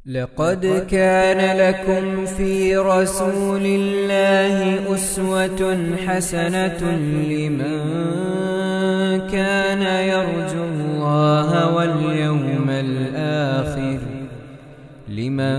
لقد كان لكم في رسول الله أسوة حسنة لمن كان يرجو الله واليوم الآخر لمن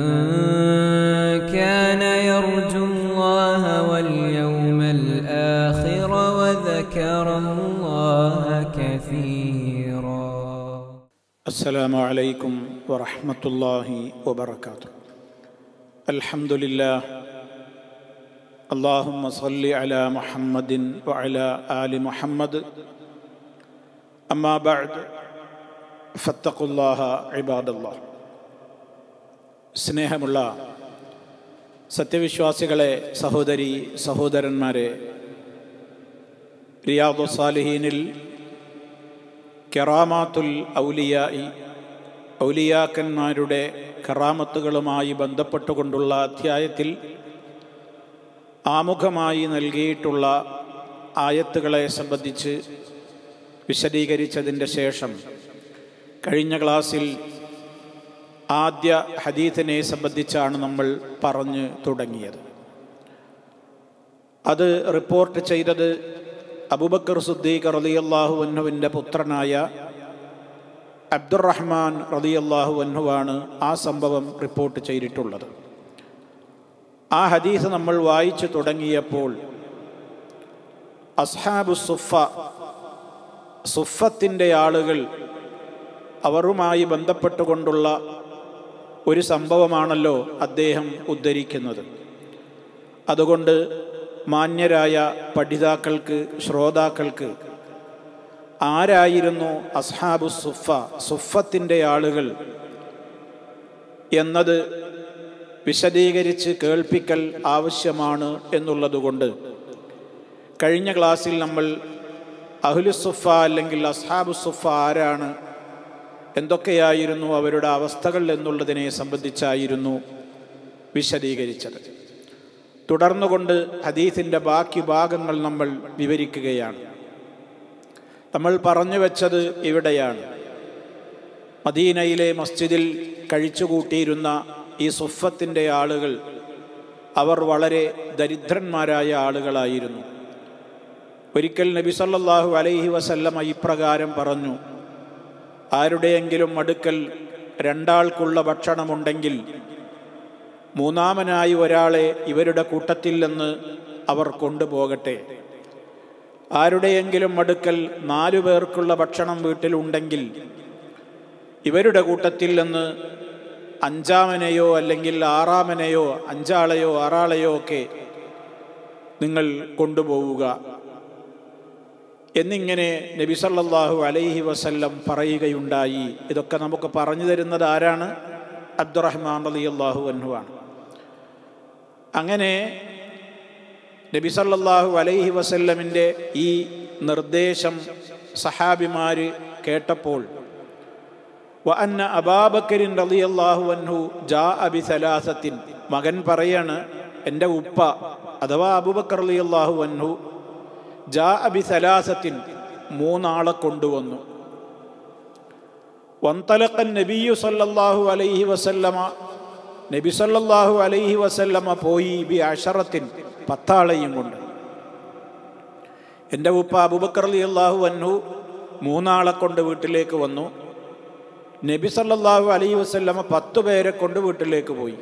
كان يرجو الله واليوم الآخر وذكر الله كثيرا السلام عليكم ورحمة الله وبركاته الحمد لله اللهم صل على محمد وعلى آل محمد أما بعد فاتقوا الله عباد الله സ്നേഹമുള്ള സത്യവിശ്വാസികളെ സഹോദരി സഹോദരന്മാരെ റിയാദു സാലിഹീനിൽ കെറാമാത്തുൽ ഔലിയായി ഔലിയാക്കന്മാരുടെ കറാമത്തുകളുമായി ബന്ധപ്പെട്ടുകൊണ്ടുള്ള അധ്യായത്തിൽ ആമുഖമായി നൽകിയിട്ടുള്ള ആയത്തുകളെ സംബന്ധിച്ച് വിശദീകരിച്ചതിൻ്റെ ശേഷം കഴിഞ്ഞ ക്ലാസ്സിൽ ആദ്യ ഹദീത്തിനെ സംബന്ധിച്ചാണ് നമ്മൾ പറഞ്ഞു തുടങ്ങിയത് അത് റിപ്പോർട്ട് ചെയ്തത് അബുബക്കർ സുദ്ദീഖ് റളിയല്ലാഹു അൻഹുവിൻ്റെ പുത്രനായ അബ്ദുറഹ്മാൻ റളിയല്ലാഹു അൻഹുവാണ് ആ സംഭവം റിപ്പോർട്ട് ചെയ്തിട്ടുള്ളത് ആ ഹദീസ് നമ്മൾ വായിച്ചു തുടങ്ങിയപ്പോൾ അസ്ഹാബു സുഫ സുഫത്തിൻ്റെ ആളുകൾ അവരുമായി ബന്ധപ്പെട്ടുകൊണ്ടുള്ള ഒരു സംഭവമാണല്ലോ അദ്ദേഹം ഉദ്ധരിക്കുന്നത് അതുകൊണ്ട് മാന്യരായ പഠിതാക്കൾക്ക് ശ്രോതാക്കൾക്ക് ആരായിരുന്നു അസ്ഹാബു സുഫ സുഫത്തിൻ്റെ ആളുകൾ എന്നത് വിശദീകരിച്ച് കേൾപ്പിക്കൽ ആവശ്യമാണ് എന്നുള്ളതുകൊണ്ട് കഴിഞ്ഞ ക്ലാസ്സിൽ നമ്മൾ അഹ്ലുസുഫ അല്ലെങ്കിൽ അസ്ഹാബു സുഫ ആരാണ് എന്തൊക്കെയായിരുന്നു അവരുടെ അവസ്ഥകൾ എന്നുള്ളതിനെ സംബന്ധിച്ചായിരുന്നു വിശദീകരിച്ചത് തുടർന്നുകൊണ്ട് ഹദീസിൻ്റെ ബാക്കി ഭാഗങ്ങൾ നമ്മൾ വിവരിക്കുകയാണ് നമ്മൾ പറഞ്ഞു വെച്ചത് ഇവിടെയാണ് മദീനയിലെ മസ്ജിദിൽ കഴിച്ചുകൂട്ടിയിരുന്ന ഈ സുഫത്തിൻ്റെ ആളുകൾ അവർ വളരെ ദരിദ്രന്മാരായ ആളുകളായിരുന്നു ഒരിക്കൽ നബി സല്ലല്ലാഹു അലൈഹി വസല്ലമ ഇപ്രകാരം പറഞ്ഞു ആരുടെയെങ്കിലും അടുക്കൽ രണ്ടാൾക്കുള്ള ഭക്ഷണമുണ്ടെങ്കിൽ മൂന്നാമനായി ഒരാളെ ഇവരുടെ കൂട്ടത്തിൽ നിന്ന് അവർ കൊണ്ടുപോകട്ടെ ആരുടെയെങ്കിലും അടുക്കൽ നാലു പേർക്കുള്ള ഭക്ഷണം വീട്ടിലുണ്ടെങ്കിൽ ഇവരുടെ കൂട്ടത്തിൽ നിന്ന് അഞ്ചാമനെയോ അല്ലെങ്കിൽ ആറാമനെയോ അഞ്ചാളെയോ ആറാളെയോ ഒക്കെ നിങ്ങൾ കൊണ്ടുപോവുക എന്നിങ്ങനെ നബി സല്ലല്ലാഹു അലൈഹി വസല്ലം പറയുകയുണ്ടായി ഇതൊക്കെ നമുക്ക് പറഞ്ഞു തരുന്നത് ആരാണ് അബ്ദുറഹ്മാൻ റളിയല്ലാഹു അൻഹുവാണ് അങ്ങനെ നബി സല്ലല്ലാഹു അലൈഹി വസല്ലമിൻ്റെ ഈ നിർദ്ദേശം സഹാബിമാർ കേട്ടപ്പോൾ വ അന്ന അബാബക്കരിൻ റളിയല്ലാഹു അൻഹു ജാ അബി സലാസത്തിൻ മകൻ പറയാണ് എൻ്റെ ഉപ്പ അഥവാ അബൂബക്കർ റളിയല്ലാഹു അൻഹു ജാ അബി സലാസത്തിൻ മൂന്നാളെ കൊണ്ടുവന്നു വന്തലക്കൻ നബിയു സല്ലല്ലാഹു അലൈഹി വസല്ലമ നബി സല്ലല്ലാഹു അലൈഹി വസല്ലമ പോയി ബി അഷറത്തിൻ പത്താളെയും കൊണ്ട് എൻ്റെ ഉപ്പ അബുബക്കർ അലി അള്ളാഹു അന്നു മൂന്നാളെ കൊണ്ട് വീട്ടിലേക്ക് വന്നു നബി സല്ലല്ലാഹു അലൈഹി വസല്ലമ പത്തു പേരെ കൊണ്ട് വീട്ടിലേക്ക് പോയി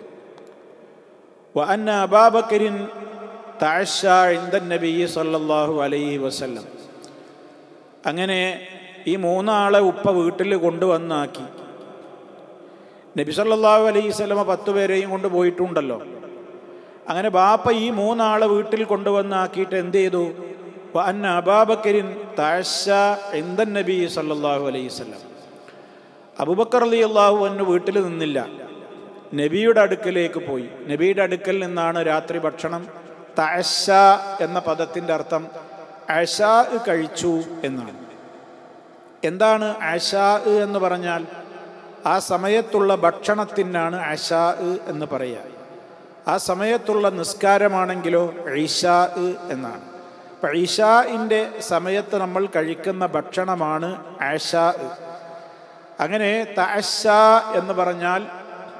വഅന്ന അബാബക്കരിൻ താഴ്ച ഇന്ദൻ നബി സല്ലല്ലാഹു അലൈഹി വസല്ലം അങ്ങനെ ഈ മൂന്നാളെ ഉപ്പ വീട്ടിൽ കൊണ്ടുവന്നാക്കി നബി സല്ലല്ലാഹു അലൈഹി സ്വലമ പത്തു പേരെയും കൊണ്ട് പോയിട്ടുണ്ടല്ലോ അങ്ങനെ ബാപ്പ ഈ മൂന്നാളെ വീട്ടിൽ കൊണ്ടുവന്നാക്കിയിട്ട് എന്ത് ചെയ്തു അന്ന അബാബക്കരിൻ താഴ്ച ഇന്ദൻ നബി സല്ലല്ലാഹു അലൈഹി സ്വലം അബുബക്കർ അലി അള്ളാഹു അന്ന് വീട്ടിൽ നിന്നില്ല നബിയുടെ അടുക്കലേക്ക് പോയി നബിയുടെ അടുക്കൽ നിന്നാണ് രാത്രി ഭക്ഷണം തഅശ എന്ന പദത്തിൻ്റെ അർത്ഥം അഷാ കഴിച്ചു എന്നാണ് എന്താണ് അഷാ എന്ന് പറഞ്ഞാൽ ആ സമയത്തുള്ള ഭക്ഷണത്തിനാണ് അഷാ എന്ന് പറയുക ആ സമയത്തുള്ള നിസ്കാരമാണെങ്കിലോ ഐഷാ എന്നാണ് അപ്പം ഐഷാഇൻ്റെ സമയത്ത് നമ്മൾ കഴിക്കുന്ന ഭക്ഷണമാണ് ആഷാ അങ്ങനെ തഅശ എന്ന് പറഞ്ഞാൽ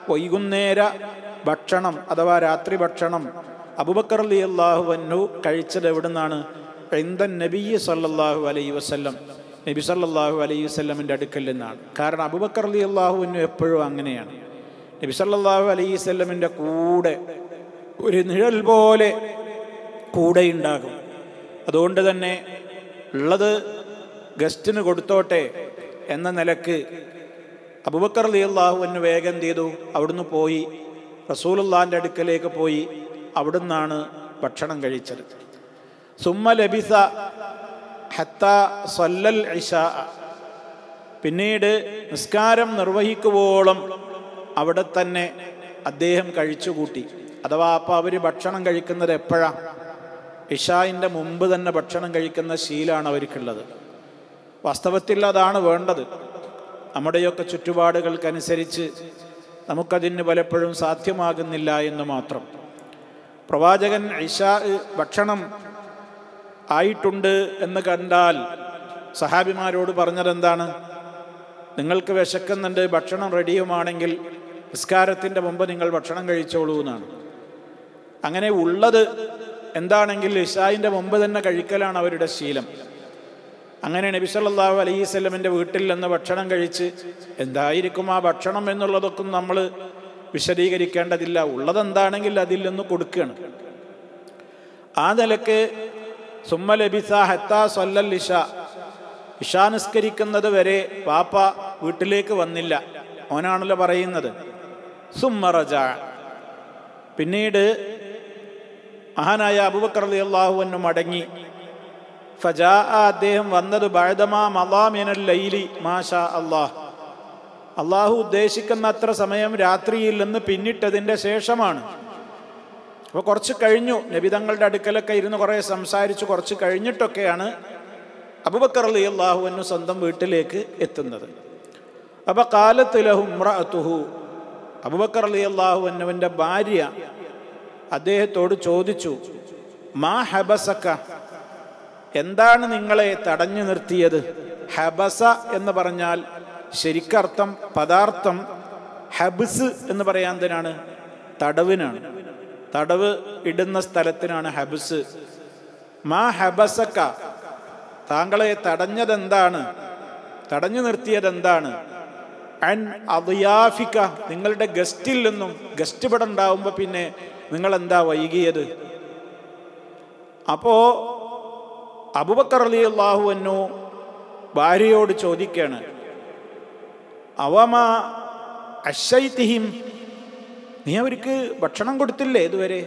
വൈകുന്നേര ഭക്ഷണം അഥവാ രാത്രി ഭക്ഷണം അബുബക്കർ അലി അള്ളാഹു വന്നു കഴിച്ചത് എവിടുന്നാണ് ഇന്ദൻ നബി സല്ലല്ലാഹു അലൈഹി വസല്ലം നബി സല്ലല്ലാഹു അലൈഹി വസല്ലമിൻ്റെ അടുക്കൽ നിന്നാണ് കാരണം അബുബക്കർ അലി അള്ളാഹുവിനു എപ്പോഴും അങ്ങനെയാണ് നബി സല്ലല്ലാഹു അലൈഹി വസല്ലമിൻ്റെ കൂടെ ഒരു നിഴൽ പോലെ കൂടെ ഉണ്ടാകും അതുകൊണ്ട് തന്നെ ഉള്ളത് ഗസ്റ്റിന് കൊടുത്തോട്ടെ എന്ന നിലക്ക് അബുബക്കർ അലി അള്ളാഹുവിന് വേഗം എന്ത് ചെയ്തു അവിടുന്ന് പോയി റസൂലുള്ളാൻ്റെ അടുക്കലേക്ക് പോയി അവിടുന്നാണ് ഭക്ഷണം കഴിച്ചത് സുമ്മ ലബിസ ഹത്ത സല്ലൽ ഇഷാ പിന്നീട് നിസ്കാരം നിർവഹിക്കുവോളം അവിടെ തന്നെ അദ്ദേഹം കഴിച്ചുകൂട്ടി അഥവാ അപ്പം അവർ ഭക്ഷണം കഴിക്കുന്നത് എപ്പോഴാണ് ഇഷായിൻ്റെ മുമ്പ് തന്നെ ഭക്ഷണം കഴിക്കുന്ന ശീലമാണ് അവർക്കുള്ളത് വാസ്തവത്തിൽ അതാണ് വേണ്ടത് നമ്മുടെയൊക്കെ ചുറ്റുപാടുകൾക്കനുസരിച്ച് നമുക്കതിന് പലപ്പോഴും സാധ്യമാകുന്നില്ല എന്ന് മാത്രം പ്രവാചകൻ ഇഷാ ഭക്ഷണം ആയിട്ടുണ്ട് എന്ന് കണ്ടാൽ സഹാബിമാരോട് പറഞ്ഞതെന്താണ് നിങ്ങൾക്ക് വിശക്കുന്നുണ്ട് ഭക്ഷണം റെഡിയുമാണെങ്കിൽ നിസ്കാരത്തിൻ്റെ മുമ്പ് നിങ്ങൾ ഭക്ഷണം കഴിച്ചോളൂ എന്നാണ് അങ്ങനെ ഉള്ളത് എന്താണെങ്കിൽ ഇഷായിൻ്റെ മുമ്പ് തന്നെ കഴിക്കലാണ് അവരുടെ ശീലം അങ്ങനെ നബി സല്ലല്ലാഹു അലൈഹി സ്വലമിൻ്റെ വീട്ടിൽ നിന്ന് ഭക്ഷണം കഴിച്ച് എന്തായിരിക്കും ആ ഭക്ഷണം എന്നുള്ളതൊക്കെ നമ്മൾ വിശദീകരിക്കേണ്ടതില്ല ഉള്ളതെന്താണെങ്കിൽ അതിൽ നിന്ന് കൊടുക്കുകയാണ് ആ നിലക്ക് സുമ്മ ലബിസ ഹത്ത സൊല്ലൽ ഇഷ ഇഷാ നിസ്കരിക്കുന്നത് വരെ പാപ്പ വീട്ടിലേക്ക് വന്നില്ല ഓനാണല്ലോ പറയുന്നത് സുമ്മ റജ പിന്നീട് മഹാനായ അബുബക്കർ അലി അള്ളാഹുവിന് മടങ്ങി ഫജാ അദ്ദേഹം വന്നത് ബഴദമാ മലാമിനൽ ലൈലി മാഷാ അള്ളാഹ് അള്ളാഹു ഉദ്ദേശിക്കുന്ന അത്ര സമയം രാത്രിയിൽ നിന്ന് പിന്നിട്ടതിൻ്റെ ശേഷമാണ് അപ്പോൾ കുറച്ച് കഴിഞ്ഞു നബിതങ്ങളുടെ അടുക്കലൊക്കെ ഇരുന്ന് കുറേ സംസാരിച്ച് കുറച്ച് കഴിഞ്ഞിട്ടൊക്കെയാണ് അബുബക്കർ അലി അള്ളാഹുവിന് സ്വന്തം വീട്ടിലേക്ക് എത്തുന്നത് അപ്പോൾ കാലത്ത് ലഹുംറഅത്തുഹു അബുബക്കർ അലി അള്ളാഹുവിൻ്റെ ഭാര്യ അദ്ദേഹത്തോട് ചോദിച്ചു മാ ഹബസക്ക എന്താണ് നിങ്ങളെ തടഞ്ഞു നിർത്തിയത് ഹബസ എന്ന് പറഞ്ഞാൽ ശരിക്കർത്ഥം പദാർത്ഥം ഹബ്സ് എന്ന് പറയാൻ തന്നെയാണ് തടവിനാണ് തടവ് ഇടുന്ന സ്ഥലത്തിനാണ് ഹബ്സ് മാ ഹബസക്ക താങ്കളെ തടഞ്ഞതെന്താണ് തടഞ്ഞു നിർത്തിയതെന്താണ് അൻ അദിയാഫിക്ക നിങ്ങളുടെ ഗസ്റ്റിൽ നിന്നും ഗസ്റ്റ് ഇവിടെ ഉണ്ടാവുമ്പോൾ പിന്നെ നിങ്ങൾ എന്താ വൈകിയത് അപ്പോ അബുബക്കർ അലി അള്ളാഹുവന്നു ഭാര്യയോട് ചോദിക്കാണ് അവമ അശൈത്തിഹിം നീ അവർക്ക് ഭക്ഷണം കൊടുത്തില്ലേ ഇതുവരെ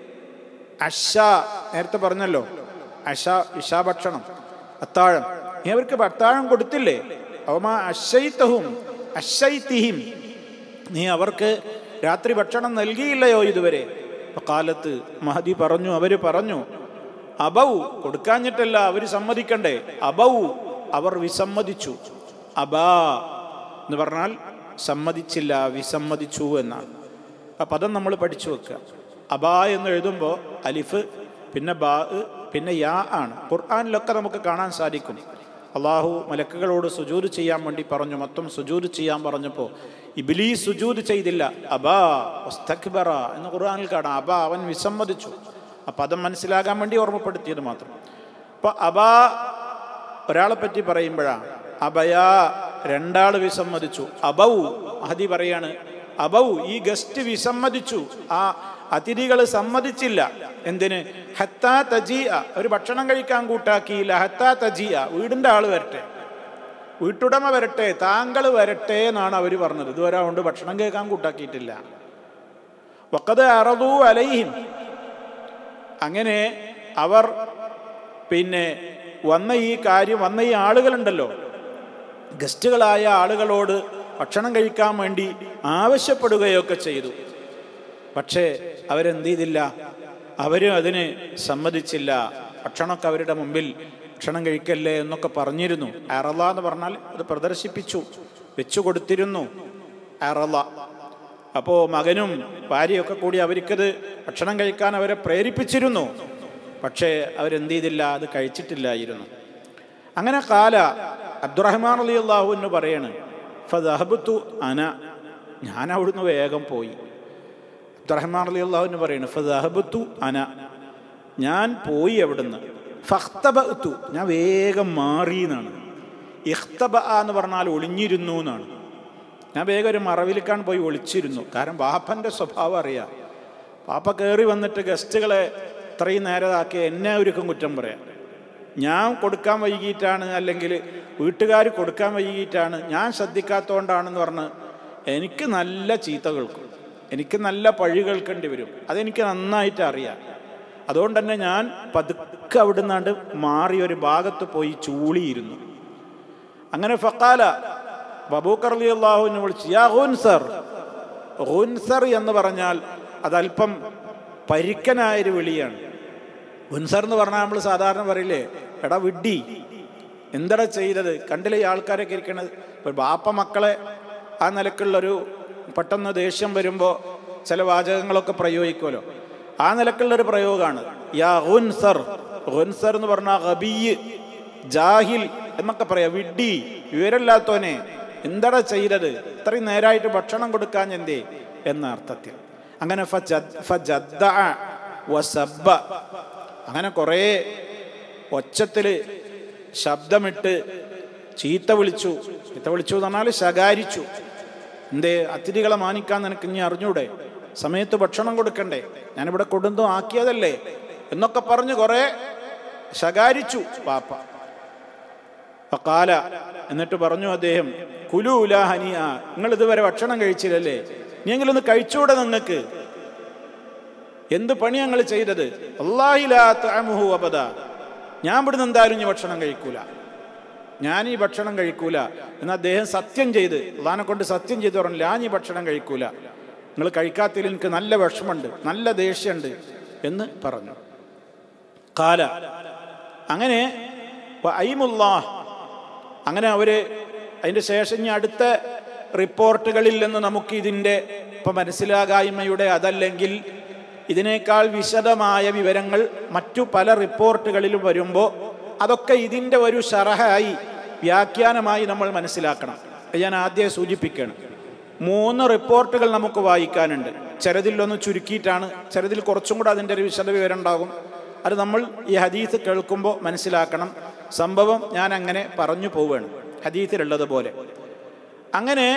അഷ നേരത്തെ പറഞ്ഞല്ലോ അഷ ഇഷാ ഭക്ഷണം അത്താഴം നീ അവർക്ക് അത്താഴം കൊടുത്തില്ലേ അവമ അശൈത്തഹും അശൈത്തിഹിം നീ അവർക്ക് രാത്രി ഭക്ഷണം നൽകിയില്ലയോ ഇതുവരെ കാലത്ത് മഹദി പറഞ്ഞു അവര് പറഞ്ഞു അബൗ കൊടുക്കാഞ്ഞിട്ടല്ല അവർ സമ്മതിക്കണ്ടേ അബൗ അവർ വിസമ്മതിച്ചു അബാ എന്ന് പറഞ്ഞാൽ സമ്മതിച്ചില്ല വിസമ്മതിച്ചു എന്നാണ് ആ പദം നമ്മൾ പഠിച്ചു വെക്കുക അബാ എന്ന് എഴുതുമ്പോൾ അലിഫ് പിന്നെ ബാ പിന്നെ യാ ആണ് ഖുർആാനിലൊക്കെ നമുക്ക് കാണാൻ സാധിക്കും അള്ളാഹു മലക്കുകളോട് സുജൂര് ചെയ്യാൻ വേണ്ടി പറഞ്ഞു മൊത്തം സുജൂര് ചെയ്യാൻ പറഞ്ഞപ്പോൾ ഇബിലി സുജൂര് ചെയ്തില്ല അബാ വസ്തക്ബറ എന്ന് ഖുർആാനിൽ കാണാം അബാ അവൻ വിസമ്മതിച്ചു ആ പദം മനസ്സിലാകാൻ വേണ്ടി ഓർമ്മപ്പെടുത്തിയത് മാത്രം അപ്പോൾ അബാ ഒരാളെ പറ്റി പറയുമ്പോഴാണ് അബയാ രണ്ടാൾ വിസമ്മതിച്ചു അബൗ മഹദി പറയാണ് അബൗ ഈ ഗസ്റ്റ് വിസമ്മതിച്ചു ആ അതിഥികൾ സമ്മതിച്ചില്ല എന്തിന് ഹത്താ തജിയ ഒരു ഭക്ഷണം കഴിക്കാൻ കൂട്ടാക്കിയില്ല ഹത്താ തജിയ വീടിൻ്റെ ആൾ വരട്ടെ വീട്ടുടമ വരട്ടെ താങ്കൾ വരട്ടെ എന്നാണ് അവർ പറഞ്ഞത് ഇതുവരെ അതുകൊണ്ട് ഭക്ഷണം കേൾക്കാൻ കൂട്ടാക്കിയിട്ടില്ല വക്കത് അറദൂ അലൈഹിം അങ്ങനെ അവർ പിന്നെ വന്ന ഈ കാര്യം വന്ന ഈ ആളുകളുണ്ടല്ലോ ഗസ്റ്റുകളായ ആളുകളോട് ഭക്ഷണം കഴിക്കാൻ വേണ്ടി ആവശ്യപ്പെടുകയൊക്കെ ചെയ്തു പക്ഷേ അവരെന്ത് ചെയ്തില്ല അവരും അതിന് സമ്മതിച്ചില്ല ഭക്ഷണമൊക്കെ അവരുടെ മുമ്പിൽ ഭക്ഷണം കഴിക്കല്ലേ എന്നൊക്കെ പറഞ്ഞിരുന്നു അറല എന്ന് പറഞ്ഞാൽ അത് പ്രദർശിപ്പിച്ചു വെച്ചു കൊടുത്തിരുന്നു അറല അപ്പോൾ മകനും ഭാര്യയൊക്കെ കൂടി അവർക്കത് ഭക്ഷണം കഴിക്കാൻ അവരെ പ്രേരിപ്പിച്ചിരുന്നു പക്ഷേ അവരെന്ത് ചെയ്തില്ല അത് കഴിച്ചിട്ടില്ലായിരുന്നു അങ്ങനെ കാല അബ്ദുറഹ്മാൻ അലി അള്ളാഹു എന്ന് പറയാണ് ഫദഹബത്തു അന ഞാൻ അവിടുന്ന് വേഗം പോയി അബ്ദുറഹ്മാൻ അലി അള്ളാഹുവിന് പറയുന്നു ഫഹബത്തു അന ഞാൻ പോയി അവിടുന്ന് ഫഖ്തബത്തു ഞാൻ വേഗം മാറി എന്നാണ് ഇഖ്തബ എന്ന് പറഞ്ഞാൽ ഒളിഞ്ഞിരുന്നു എന്നാണ് ഞാൻ വേഗം ഒരു മറവിലിക്കാൻ പോയി ഒളിച്ചിരുന്നു കാരണം ബാപ്പൻ്റെ സ്വഭാവം അറിയാം പാപ്പ കയറി വന്നിട്ട് ഗസ്റ്റുകളെ ഇത്രയും നേരതാക്കി എന്നെ ഒരുക്കും കുറ്റം പറയാം ഞാൻ കൊടുക്കാൻ വൈകിട്ടാണ് അല്ലെങ്കിൽ വീട്ടുകാർ കൊടുക്കാൻ വൈകിട്ടാണ് ഞാൻ ശ്രദ്ധിക്കാത്തതുകൊണ്ടാണെന്ന് പറഞ്ഞ് എനിക്ക് നല്ല ചീത്ത കേൾക്കും എനിക്ക് നല്ല പഴി കേൾക്കേണ്ടി വരും അതെനിക്ക് നന്നായിട്ട് അറിയാം അതുകൊണ്ട് തന്നെ ഞാൻ പതുക്കെ അവിടെ നിന്നാണ്ട് മാറി ഒരു ഭാഗത്ത് പോയി ചൂളിയിരുന്നു അങ്ങനെ ഫക്കാല ബബൂക്കർ അലി അള്ളാഹുവിനെ വിളിച്ച് യാ ഹുൻസർ ഹുൻസർ എന്ന് പറഞ്ഞാൽ അതല്പം പരിക്കനായൊരു വിളിയാണ് ഹുൻസർ എന്ന് പറഞ്ഞാൽ നമ്മൾ സാധാരണ പറയില്ലേ എടാ വിഡ്ഡി എന്തടാ ചെയ്തത് കണ്ടില്ലേ ഈ ആൾക്കാരൊക്കെ ഇരിക്കണത് ഇപ്പം ബാപ്പ മക്കളെ ആ നിലക്കുള്ളൊരു പെട്ടെന്ന് ദേഷ്യം വരുമ്പോൾ ചില വാചകങ്ങളൊക്കെ പ്രയോഗിക്കുമല്ലോ ആ നിലക്കുള്ളൊരു പ്രയോഗമാണ് യാ ഹുൻസർ ഹുൻസർ എന്ന് പറഞ്ഞാൽ ഹബീയ് ജാഹിൽ എന്നൊക്കെ പറയാം വിഡ്ഡി വിവരമില്ലാത്തവനെ എന്താടാ ചെയ്തത് ഇത്രയും നേരമായിട്ട് ഭക്ഷണം കൊടുക്കാൻ എന്തേ എന്ന അർത്ഥത്തിൽ അങ്ങനെ അങ്ങനെ കുറേ ഒച്ചത്തിൽ ശബ്ദമിട്ട് ചീത്ത വിളിച്ചു ചീത്ത വിളിച്ചു എന്ന് പറഞ്ഞാൽ ശകാരിച്ചു എന്തേ അതിഥികളെ മാനിക്കാൻ നിനക്ക് ഇനി അറിഞ്ഞൂടെ സമയത്ത് ഭക്ഷണം കൊടുക്കണ്ടേ ഞാനിവിടെ കൊടുന്തോ ആക്കിയതല്ലേ എന്നൊക്കെ പറഞ്ഞ് കുറെ ശകാരിച്ചു പാപ്പ കാല എന്നിട്ട് പറഞ്ഞു അദ്ദേഹം കുലൂല ഹനിയ നിങ്ങൾ ഇതുവരെ ഭക്ഷണം കഴിച്ചില്ലല്ലേ നീയെങ്കിലൊന്ന് കഴിച്ചൂടെ നിങ്ങൾക്ക് എന്ത് പണി ഞങ്ങൾ ചെയ്തത് അള്ളാഹിലാഹു അബദ ഞാൻ ഇവിടുന്ന് എന്തായാലും ഇനി ഭക്ഷണം കഴിക്കൂല ഞാൻ ഈ ഭക്ഷണം കഴിക്കൂല എന്ന് അദ്ദേഹം സത്യം ചെയ്ത് അള്ളഹാനെ കൊണ്ട് സത്യം ചെയ്ത് പറഞ്ഞില്ല ഞാൻ ഈ ഭക്ഷണം കഴിക്കൂല നിങ്ങൾ കഴിക്കാത്തതിൽ എനിക്ക് നല്ല വിഷമമുണ്ട് നല്ല ദേഷ്യമുണ്ട് എന്ന് പറഞ്ഞു കാല അങ്ങനെ ഐമുല്ലാഹ് അങ്ങനെ അവര് അതിൻ്റെ ശേഷം ഇനി അടുത്ത റിപ്പോർട്ടുകളിൽ നിന്ന് നമുക്ക് ഇതിൻ്റെ ഇപ്പം മനസ്സിലാകായ്മയുടെ അതല്ലെങ്കിൽ ഇതിനേക്കാൾ വിശദമായ വിവരങ്ങൾ മറ്റു പല റിപ്പോർട്ടുകളിലും വരുമ്പോൾ അതൊക്കെ ഇതിൻ്റെ ഒരു ഷറഹായി വ്യാഖ്യാനമായി നമ്മൾ മനസ്സിലാക്കണം ഞാൻ ആദ്യം സൂചിപ്പിക്കണം മൂന്ന് റിപ്പോർട്ടുകൾ നമുക്ക് വായിക്കാനുണ്ട് ചിലതിലൊന്ന് ചുരുക്കിയിട്ടാണ് ചിലതിൽ കുറച്ചും കൂടെ അതിൻ്റെ ഒരു വിശദ വിവരം ഉണ്ടാകും അത് നമ്മൾ ഈ ഹദീസ് കേൾക്കുമ്പോൾ മനസ്സിലാക്കണം സംഭവം ഞാൻ അങ്ങനെ പറഞ്ഞു പോവുകയാണ് ഹദീസിലുള്ളതുപോലെ അങ്ങനെ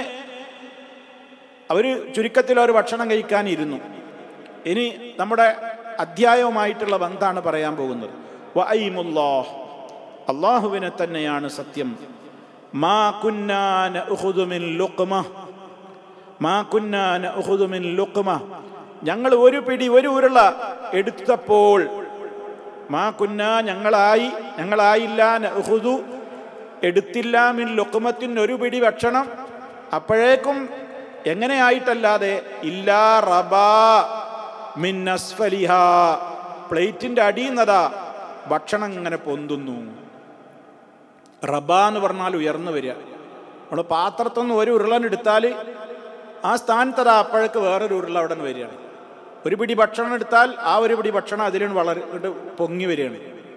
അവർ ചുരുക്കത്തിൽ ഒരു ഭക്ഷണം കഴിക്കാനിരുന്നു ഇനി നമ്മുടെ അധ്യായവുമായിട്ടുള്ള ബന്ധാണ് പറയാൻ പോകുന്നത് വൈമുല്ലാഹ് അള്ളാഹുവിനെ തന്നെയാണ് സത്യം മാ കുന്നാന ഉഹുദുമിൻ ലുക്മ മാ കുന്നാന ഉഹുദുമിൻ ലുക്മ ഞങ്ങൾ ഒരു പിടി ഒരു ഉരുള എടുത്തപ്പോൾ മാ കുന്ന ഞങ്ങളായി ഞങ്ങളായില്ല നഹുദു എടുത്തില്ല മിൻ ലുക്കുമത്തിൻ ഒരു പിടി ഭക്ഷണം അപ്പോഴേക്കും എങ്ങനെയായിട്ടല്ലാതെ ഇല്ലാ റബാ മിൻ അസ്ഫലിഹ പ്ലേറ്റിന്റെ അടിയുന്നതാ ഭക്ഷണം ഇങ്ങനെ പൊന്തുന്നു റബ എന്ന് പറഞ്ഞാൽ ഉയർന്നു വരിക നമ്മൾ പാത്രത്തിൽ നിന്ന് ഒരു ഉരുളൻ എടുത്താൽ ആ സ്ഥാനത്തതാ അപ്പോഴേക്ക് വേറൊരു ഉരുള അവിടെ നിന്ന് വരികയാണ് ഒരു പിടി ഭക്ഷണം എടുത്താൽ ആ ഒരു പിടി ഭക്ഷണം അതിലും വളരെ പൊങ്ങി വരികയാണ്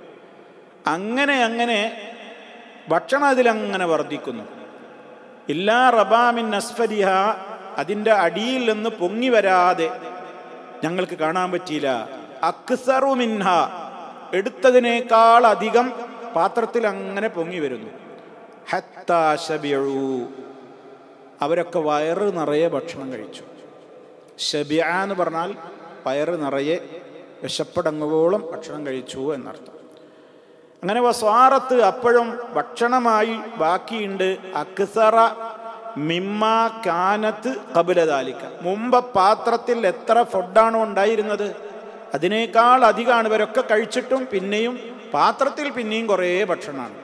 അങ്ങനെ അങ്ങനെ ഭക്ഷണം അതിലങ്ങനെ വർദ്ധിക്കുന്നു ഇല്ലാ റബാമിൻ നസ്ഫരിഹ അതിൻ്റെ അടിയിൽ നിന്ന് പൊങ്ങി വരാതെ ഞങ്ങൾക്ക് കാണാൻ പറ്റിയില്ല അക്സറുമിൻഹ എടുത്തതിനേക്കാൾ അധികം പാത്രത്തിൽ അങ്ങനെ പൊങ്ങി വരുന്നു ഹത്താശബിയു അവരൊക്കെ വയറ് നിറയെ ഭക്ഷണം കഴിച്ചു ഷബിയ എന്ന് പറഞ്ഞാൽ വയറ് നിറയെ വിശപ്പടങ്ങുവോളം ഭക്ഷണം കഴിച്ചു എന്നർത്ഥം അങ്ങനെ വസ്വാറത്ത് അപ്പോഴും ഭക്ഷണമായി ബാക്കിയുണ്ട് അക്സറ മിമ്മ കാനത്ത് കബുലതാലിക്ക മുമ്പ് പാത്രത്തിൽ എത്ര ഫുഡാണോ ഉണ്ടായിരുന്നത് അതിനേക്കാൾ അധികമാണ് ഇവരൊക്കെ കഴിച്ചിട്ടും പിന്നെയും പാത്രത്തിൽ പിന്നെയും കുറേ ഭക്ഷണമാണ്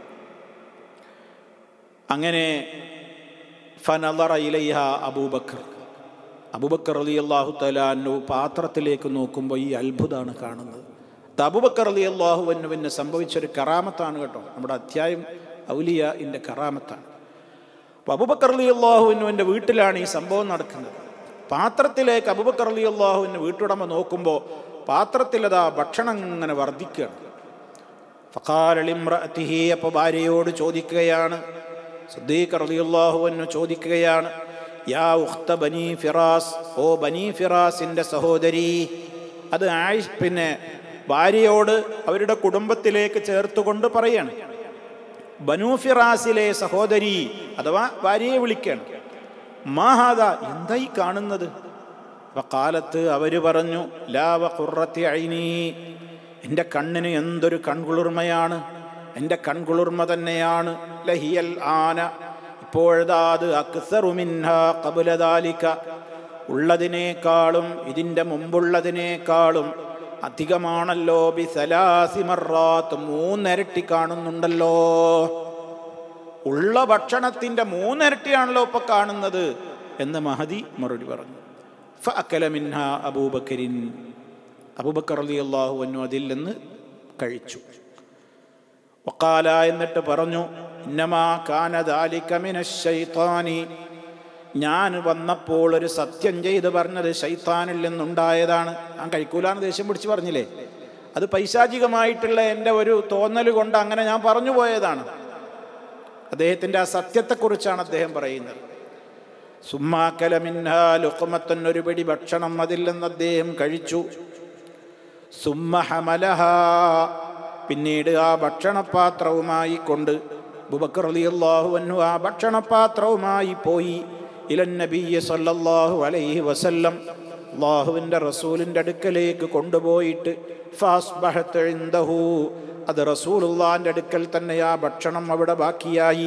അങ്ങനെ ഫനലറ ഇലൈഹ അബൂബക്കർ അബുബക്കർ അലി അള്ളാഹു തലാനു പാത്രത്തിലേക്ക് നോക്കുമ്പോൾ ഈ അത്ഭുതമാണ് കാണുന്നത് അത് അബുബക്കർ അലി അള്ളാഹു പിന്നെ സംഭവിച്ചൊരു കറാമത്താണ് കേട്ടോ നമ്മുടെ അധ്യായം ഔലിയ ഇൻ്റെ കറാമത്താണ് അപ്പോൾ അബുബക്കർ അലി അള്ളാഹുവിൻ്റെ വീട്ടിലാണ് ഈ സംഭവം നടക്കുന്നത് പാത്രത്തിലേക്ക് അബുബക്കർ അലി അള്ളാഹുവിൻ്റെ വീട്ടുടമ നോക്കുമ്പോൾ പാത്രത്തിലതാ ഭക്ഷണം ഇങ്ങനെ വർദ്ധിക്കുകയാണ് ഫക്കാലിമ്രത്തിഹി അപ്പോൾ ഭാര്യയോട് ചോദിക്കുകയാണ് സുദ്ദീഖ് റളിയല്ലാഹു അൻഹു ചോദിക്കുകയാണ് യാ ഉഖ്ത ബനി ഫിറാസ് ഓ ബനി ഫിറാസിൻ്റെ സഹോദരി അത് ആയിഷ് പിന്നെ ഭാര്യയോട് അവരുടെ കുടുംബത്തിലേക്ക് ചേർത്തുകൊണ്ട് പറയാണ് ബനു ഫിറാസിലെ സഹോദരി അഥവാ ഭാര്യയെ വിളിക്കണം മാഹാദ എന്തായി കാണുന്നത് അപ്പൊ കാലത്ത് അവര് പറഞ്ഞു ലാവ കുറത്തി അഴിനി എൻ്റെ കണ്ണിന് എന്തൊരു കൺകുളിർമയാണ് എൻ്റെ കൺകുളിർമ തന്നെയാണ് ലഹിയൽ ആന ഇപ്പോഴതാ അത് അക്സറുമിൻഹ കബുലദാലിക്ക ഉള്ളതിനേക്കാളും ഇതിൻ്റെ മുമ്പുള്ളതിനേക്കാളും അധികമാണല്ലോ ബി സലാസി മറാത്ത് മൂന്നിരട്ടി കാണുന്നുണ്ടല്ലോ ഉള്ള ഭക്ഷണത്തിൻ്റെ മൂന്നിരട്ടിയാണല്ലോ ഇപ്പൊ കാണുന്നത് എന്ന് മഹദി മറുപടി പറഞ്ഞു ഫഅക്കല മിൻഹ അബൂബക്കരിൻ അബൂബക്കർ അലി അള്ളാഹു അന്നു അതിൽ നിന്ന് കഴിച്ചു വക്കാല എന്നിട്ട് പറഞ്ഞു ഇന്നമാ കാനദാലിക്കമിനശൈത്താനി ഞാൻ വന്നപ്പോൾ ഒരു സത്യം ചെയ്ത് പറഞ്ഞത് ശൈത്താനിൽ നിന്നുണ്ടായതാണ് ഞാൻ കഴിക്കൂലാന്ന് ദേഷ്യം പിടിച്ച് പറഞ്ഞില്ലേ അത് പൈശാചികമായിട്ടുള്ള എൻ്റെ ഒരു തോന്നൽ കൊണ്ട് അങ്ങനെ ഞാൻ പറഞ്ഞു പോയതാണ് അദ്ദേഹത്തിൻ്റെ ആ സത്യത്തെക്കുറിച്ചാണ് അദ്ദേഹം പറയുന്നത് സുമ്മാക്കല മിൻഹ ലുക്കുമത്തൻ ഒരു പിടി ഭക്ഷണം അതിൽ നിന്ന് അദ്ദേഹം കഴിച്ചു സുമ്മ ഹമലഹ പിന്നീട് ആ ഭക്ഷണപാത്രവുമായി കൊണ്ട് ബുബക്കർ അലി അള്ളാഹു ആ ഭക്ഷണപാത്രവുമായി പോയി ഇലൻ നബിയ സല്ലല്ലാഹു അലൈഹി വസല്ലം അള്ളാഹുവിൻ്റെ റസൂലിൻ്റെ അടുക്കലേക്ക് കൊണ്ടുപോയിട്ട് ഫാസ്ബഹത്ത് ഇൻദഹു അത് റസൂലുള്ളാൻ്റെ അടുക്കൽ തന്നെ ആ ഭക്ഷണം അവിടെ ബാക്കിയായി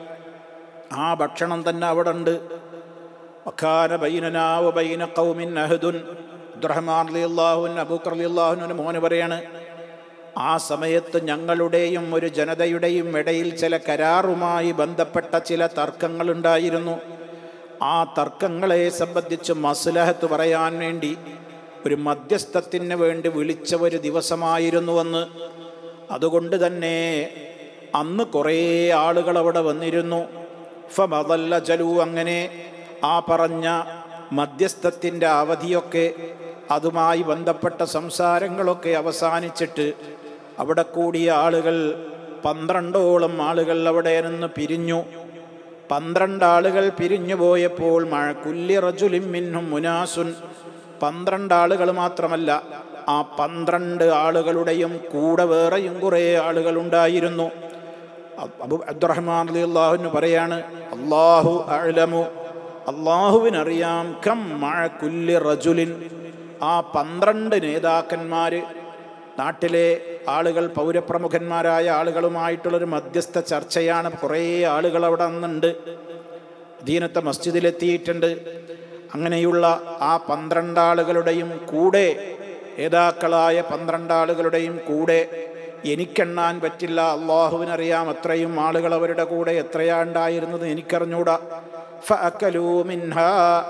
ആ ഭക്ഷണം തന്നെ അവിടെ ഉണ്ട് വക്കാന ബൈനനാവ് ബൈന കൗമിൻ അഹദുൻ അബ്ദുറഹ്മാൻ അലി അള്ളാഹുൻ അബൂക്കർ അലി അള്ളാഹുവിന് മോന് പറയാണ് ആ സമയത്ത് ഞങ്ങളുടെയും ഒരു ജനതയുടെയും ഇടയിൽ ചില കരാറുമായി ബന്ധപ്പെട്ട ചില തർക്കങ്ങളുണ്ടായിരുന്നു ആ തർക്കങ്ങളെ സംബന്ധിച്ച് മസ്ലഹത്ത് പറയാൻ വേണ്ടി ഒരു മധ്യസ്ഥത്തിന് വേണ്ടി വിളിച്ച ഒരു ദിവസമായിരുന്നുവെന്ന് അതുകൊണ്ട് തന്നെ അന്ന് കുറേ ആളുകൾ അവിടെ വന്നിരുന്നു ഫമതല്ല ജലു അങ്ങനെ ആ പറഞ്ഞ മധ്യസ്ഥത്തിൻ്റെ അവധിയൊക്കെ അതുമായി ബന്ധപ്പെട്ട സംസാരങ്ങളൊക്കെ അവസാനിച്ചിട്ട് അവിടെ കൂടിയ ആളുകൾ പന്ത്രണ്ടോളം ആളുകൾ അവിടെ നിന്ന് പിരിഞ്ഞു പന്ത്രണ്ട് ആളുകൾ പിരിഞ്ഞു പോയപ്പോൾ മഴ കുല്ലി റജുലിം മിന്നും മുനാസുൻ പന്ത്രണ്ട് ആളുകൾ മാത്രമല്ല ആ പന്ത്രണ്ട് ആളുകളുടെയും കൂടെ വേറെയും കുറേ ആളുകൾ ഉണ്ടായിരുന്നു അബു അബ്ദുറഹ്മാൻ അലി അള്ളാഹുവിന് പറയാണ് അള്ളാഹു അഴലമു അള്ളാഹുവിനറിയാം കം മഴ കുല്ലി റജുലിൻ ആ പന്ത്രണ്ട് നേതാക്കന്മാർ നാട്ടിലെ ആളുകൾ പൗരപ്രമുഖന്മാരായ ആളുകളുമായിട്ടുള്ളൊരു മധ്യസ്ഥ ചർച്ചയാണ് കുറേ ആളുകൾ അവിടെ നിന്നുണ്ട് അധീനത്തെ മസ്ജിദിലെത്തിയിട്ടുണ്ട് അങ്ങനെയുള്ള ആ പന്ത്രണ്ടാളുകളുടെയും കൂടെ നേതാക്കളായ പന്ത്രണ്ടാളുകളുടെയും കൂടെ എനിക്കെണ്ണാൻ പറ്റില്ല അള്ളാഹുവിനറിയാം അത്രയും ആളുകൾ അവരുടെ കൂടെ എത്രയാ ഉണ്ടായിരുന്നത് എനിക്കറിഞ്ഞൂടാ ഫഅക്കലൂ മിൻഹാ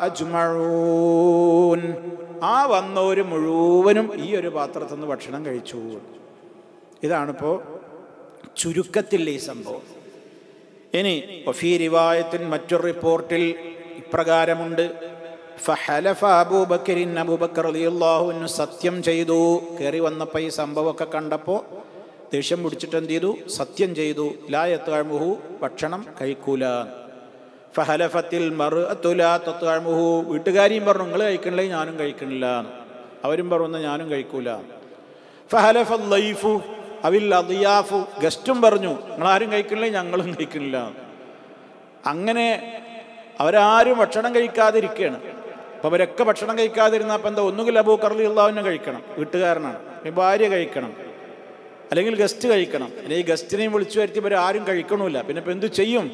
അജ്മഊൻ ആ വന്നവർ മുഴുവനും ഈ ഒരു പാത്രത്തിൽ നിന്ന് ഭക്ഷണം കഴിച്ചു ഇതാണിപ്പോൾ ചുരുക്കത്തിൽ ഈ സംഭവം ഇനി വഫീ റിവായത്തിൻ മറ്റൊരു റിപ്പോർട്ടിൽ ഇപ്രകാരമുണ്ട് ഫഹലഫ അബൂബക്കരിൻ അബൂബക്കർ അലിയുള്ളാഹുവിന് സത്യം ചെയ്തു കയറി വന്നപ്പോൾ ഈ സംഭവമൊക്കെ കണ്ടപ്പോൾ ദേഷ്യം പിടിച്ചിട്ട് എന്ത് ചെയ്തു സത്യം ചെയ്തു ലായത്താഴ്മുഹു ഭക്ഷണം കഴിക്കൂല ഫഹലഫത്തിൽ മറു തുലാത്തത്താഴ്മുഹു വീട്ടുകാരിയും പറഞ്ഞു നിങ്ങൾ കഴിക്കണില്ലേ ഞാനും കഴിക്കണില്ല അവരും പറഞ്ഞു ഞാനും കഴിക്കൂല ഫഹലഫ ലൈഫു അവിൽ അദിയാഫു ഗസ്റ്റും പറഞ്ഞു നിങ്ങളാരും കഴിക്കണില്ലേ ഞങ്ങളും കഴിക്കണില്ല അങ്ങനെ അവരാരും ഭക്ഷണം കഴിക്കാതിരിക്കുകയാണ് അപ്പോൾ അവരൊക്കെ ഭക്ഷണം കഴിക്കാതിരുന്നാൽ അപ്പം എന്താ ഒന്നുകിൽ അബൂ കർലി ഉള്ളവനെ കഴിക്കണം വീട്ടുകാരനാണ് അല്ലെങ്കിൽ ഭാര്യ കഴിക്കണം അല്ലെങ്കിൽ ഗസ്റ്റ് കഴിക്കണം അല്ലെങ്കിൽ ഗസ്റ്റിനെയും വിളിച്ചു വരുത്തി ഇവർ ആരും കഴിക്കണമില്ല പിന്നെ ഇപ്പം എന്തു ചെയ്യും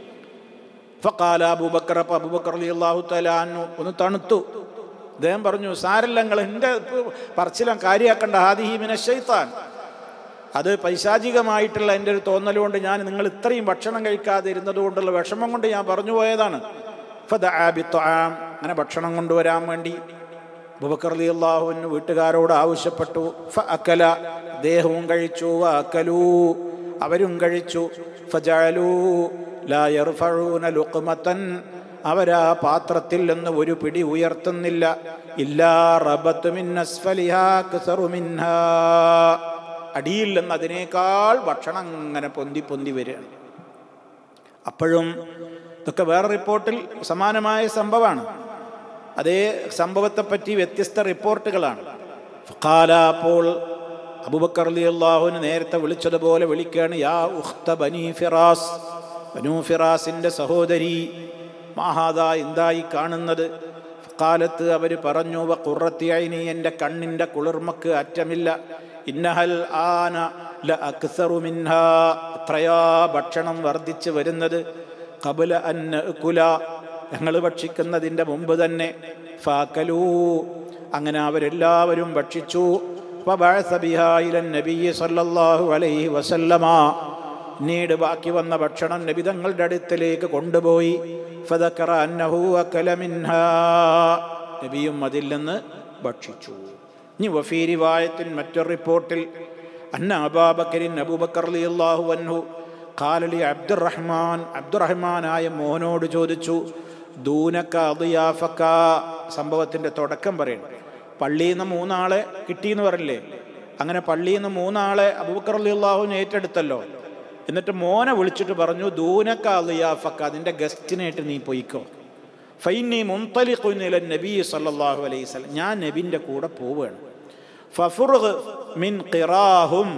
ഫക്കാല അബൂബക്കർ അപ്പം അബൂബക്കർ അലി അള്ളാഹു തലാന്നു ഒന്ന് തണുത്തു അദ്ദേഹം പറഞ്ഞു സാരല്ല നിങ്ങൾ എൻ്റെ പറച്ചിലും കാര്യമാക്കണ്ട ഹാദിഹി മിന ഷെയ്ത്താൻ അത് പൈശാചികമായിട്ടുള്ള എൻ്റെ ഒരു തോന്നൽ കൊണ്ട് ഞാൻ നിങ്ങൾ ഇത്രയും ഭക്ഷണം കഴിക്കാതെ ഇരുന്നത് കൊണ്ടുള്ള വിഷമം കൊണ്ട് ഞാൻ പറഞ്ഞു പോയതാണ് ഫദാബിത്വാം അങ്ങനെ ഭക്ഷണം കൊണ്ടുവരാൻ വേണ്ടി ബുബക്കർ അലി അള്ളാഹുവിന് വീട്ടുകാരോട് ആവശ്യപ്പെട്ടു ഫ അക്കല ദേഹവും കഴിച്ചു അക്കലൂ അവരും കഴിച്ചു ഫജാലൂ ലായർഫഴൂന ലുക്മത്തൻ അവരാ പാത്രത്തിൽ നിന്ന് ഒരു പിടി ഉയർത്തുന്നില്ല ഇല്ലാ റബത്ത് മിന്നസ്ഫലിഹാ ക്സറു മിൻഹാ അടിയിൽ നിന്ന് അതിനേക്കാൾ ഭക്ഷണം അങ്ങനെ പൊന്തി പൊന്തി വരികയാണ് അപ്പോഴും ഇതൊക്കെ വേറെ റിപ്പോർട്ടിൽ സമാനമായ സംഭവമാണ് അതേ സംഭവത്തെപ്പറ്റി വ്യത്യസ്ത റിപ്പോർട്ടുകളാണ് ഫഖാല അപ്പോൾ അബൂബക്കർ അലി അള്ളാഹുവിന് നേരത്തെ വിളിച്ചതുപോലെ വിളിക്കുകയാണ് യാ ഉഖ്ത ബനി ഫിറാസ് ബനു ഫിറാസിൻ്റെ സഹോദരി മാഹാദ എന്തായി കാണുന്നത് കാലത്ത് അവർ പറഞ്ഞു വ കുറത്തിയൈനി എൻ്റെ കണ്ണിൻ്റെ കുളിർമക്ക് അറ്റമില്ല ഇന്നഹൽ ആന ല അക്സറു മിൻഹ എത്രയാ ഭക്ഷണം വർദ്ധിച്ചു വരുന്നത് കബുല അന്ന കുല ഞങ്ങൾ ഭക്ഷിക്കുന്നതിൻ്റെ മുമ്പ് തന്നെ ഫാക്കലൂ അങ്ങനെ അവരെല്ലാവരും ഭക്ഷിച്ചു فبعث بها إلى النبي صلى الله عليه وسلم പിന്നീട് ബാക്കി വന്ന ഭക്ഷണം നബി തങ്ങളുടെ അടുത്തിലേക്ക് കൊണ്ടുപോയി ഫദക്കറ അന്നഹു അക്കല മിൻഹാ നബിയും അതിൽ നിന്ന് ഭക്ഷിച്ചു ഇനി വഫീരി വായത്തിൻ മറ്റൊരു റിപ്പോർട്ടിൽ അന്ന അബാബക്കരിൻ അബൂബക്കർ അള്ളാഹു അൻഹു കാലലി അബ്ദുറഹ്മാൻ അബ്ദുറഹ്മാനായ മോഹനോട് ചോദിച്ചു ദൂനക്ക അദിയാഫക്ക സംഭവത്തിൻ്റെ തുടക്കം പറയണം പള്ളിയിൽ നിന്ന് മൂന്നാളെ കിട്ടിയെന്ന് പറയില്ലേ അങ്ങനെ പള്ളിയിൽ നിന്ന് മൂന്നാളെ അബൂബക്കർ അള്ളാഹുവിനെ ഏറ്റെടുത്തല്ലോ എന്നിട്ട് മോനെ വിളിച്ചിട്ട് പറഞ്ഞു ദൂനക്ക അലിയാഫക്ക അതിൻ്റെ ഗസ്റ്റിനായിട്ട് നീ പൊയ്ക്കോ ഫൈനി മുന്തലിഖുനില നബി സല്ലല്ലാഹു അലൈഹി വസല്ലം ഞാൻ നബിൻ്റെ കൂടെ പോവുകയാണ് ഫഫുറുഖ് മിൻ ഖിറാഹും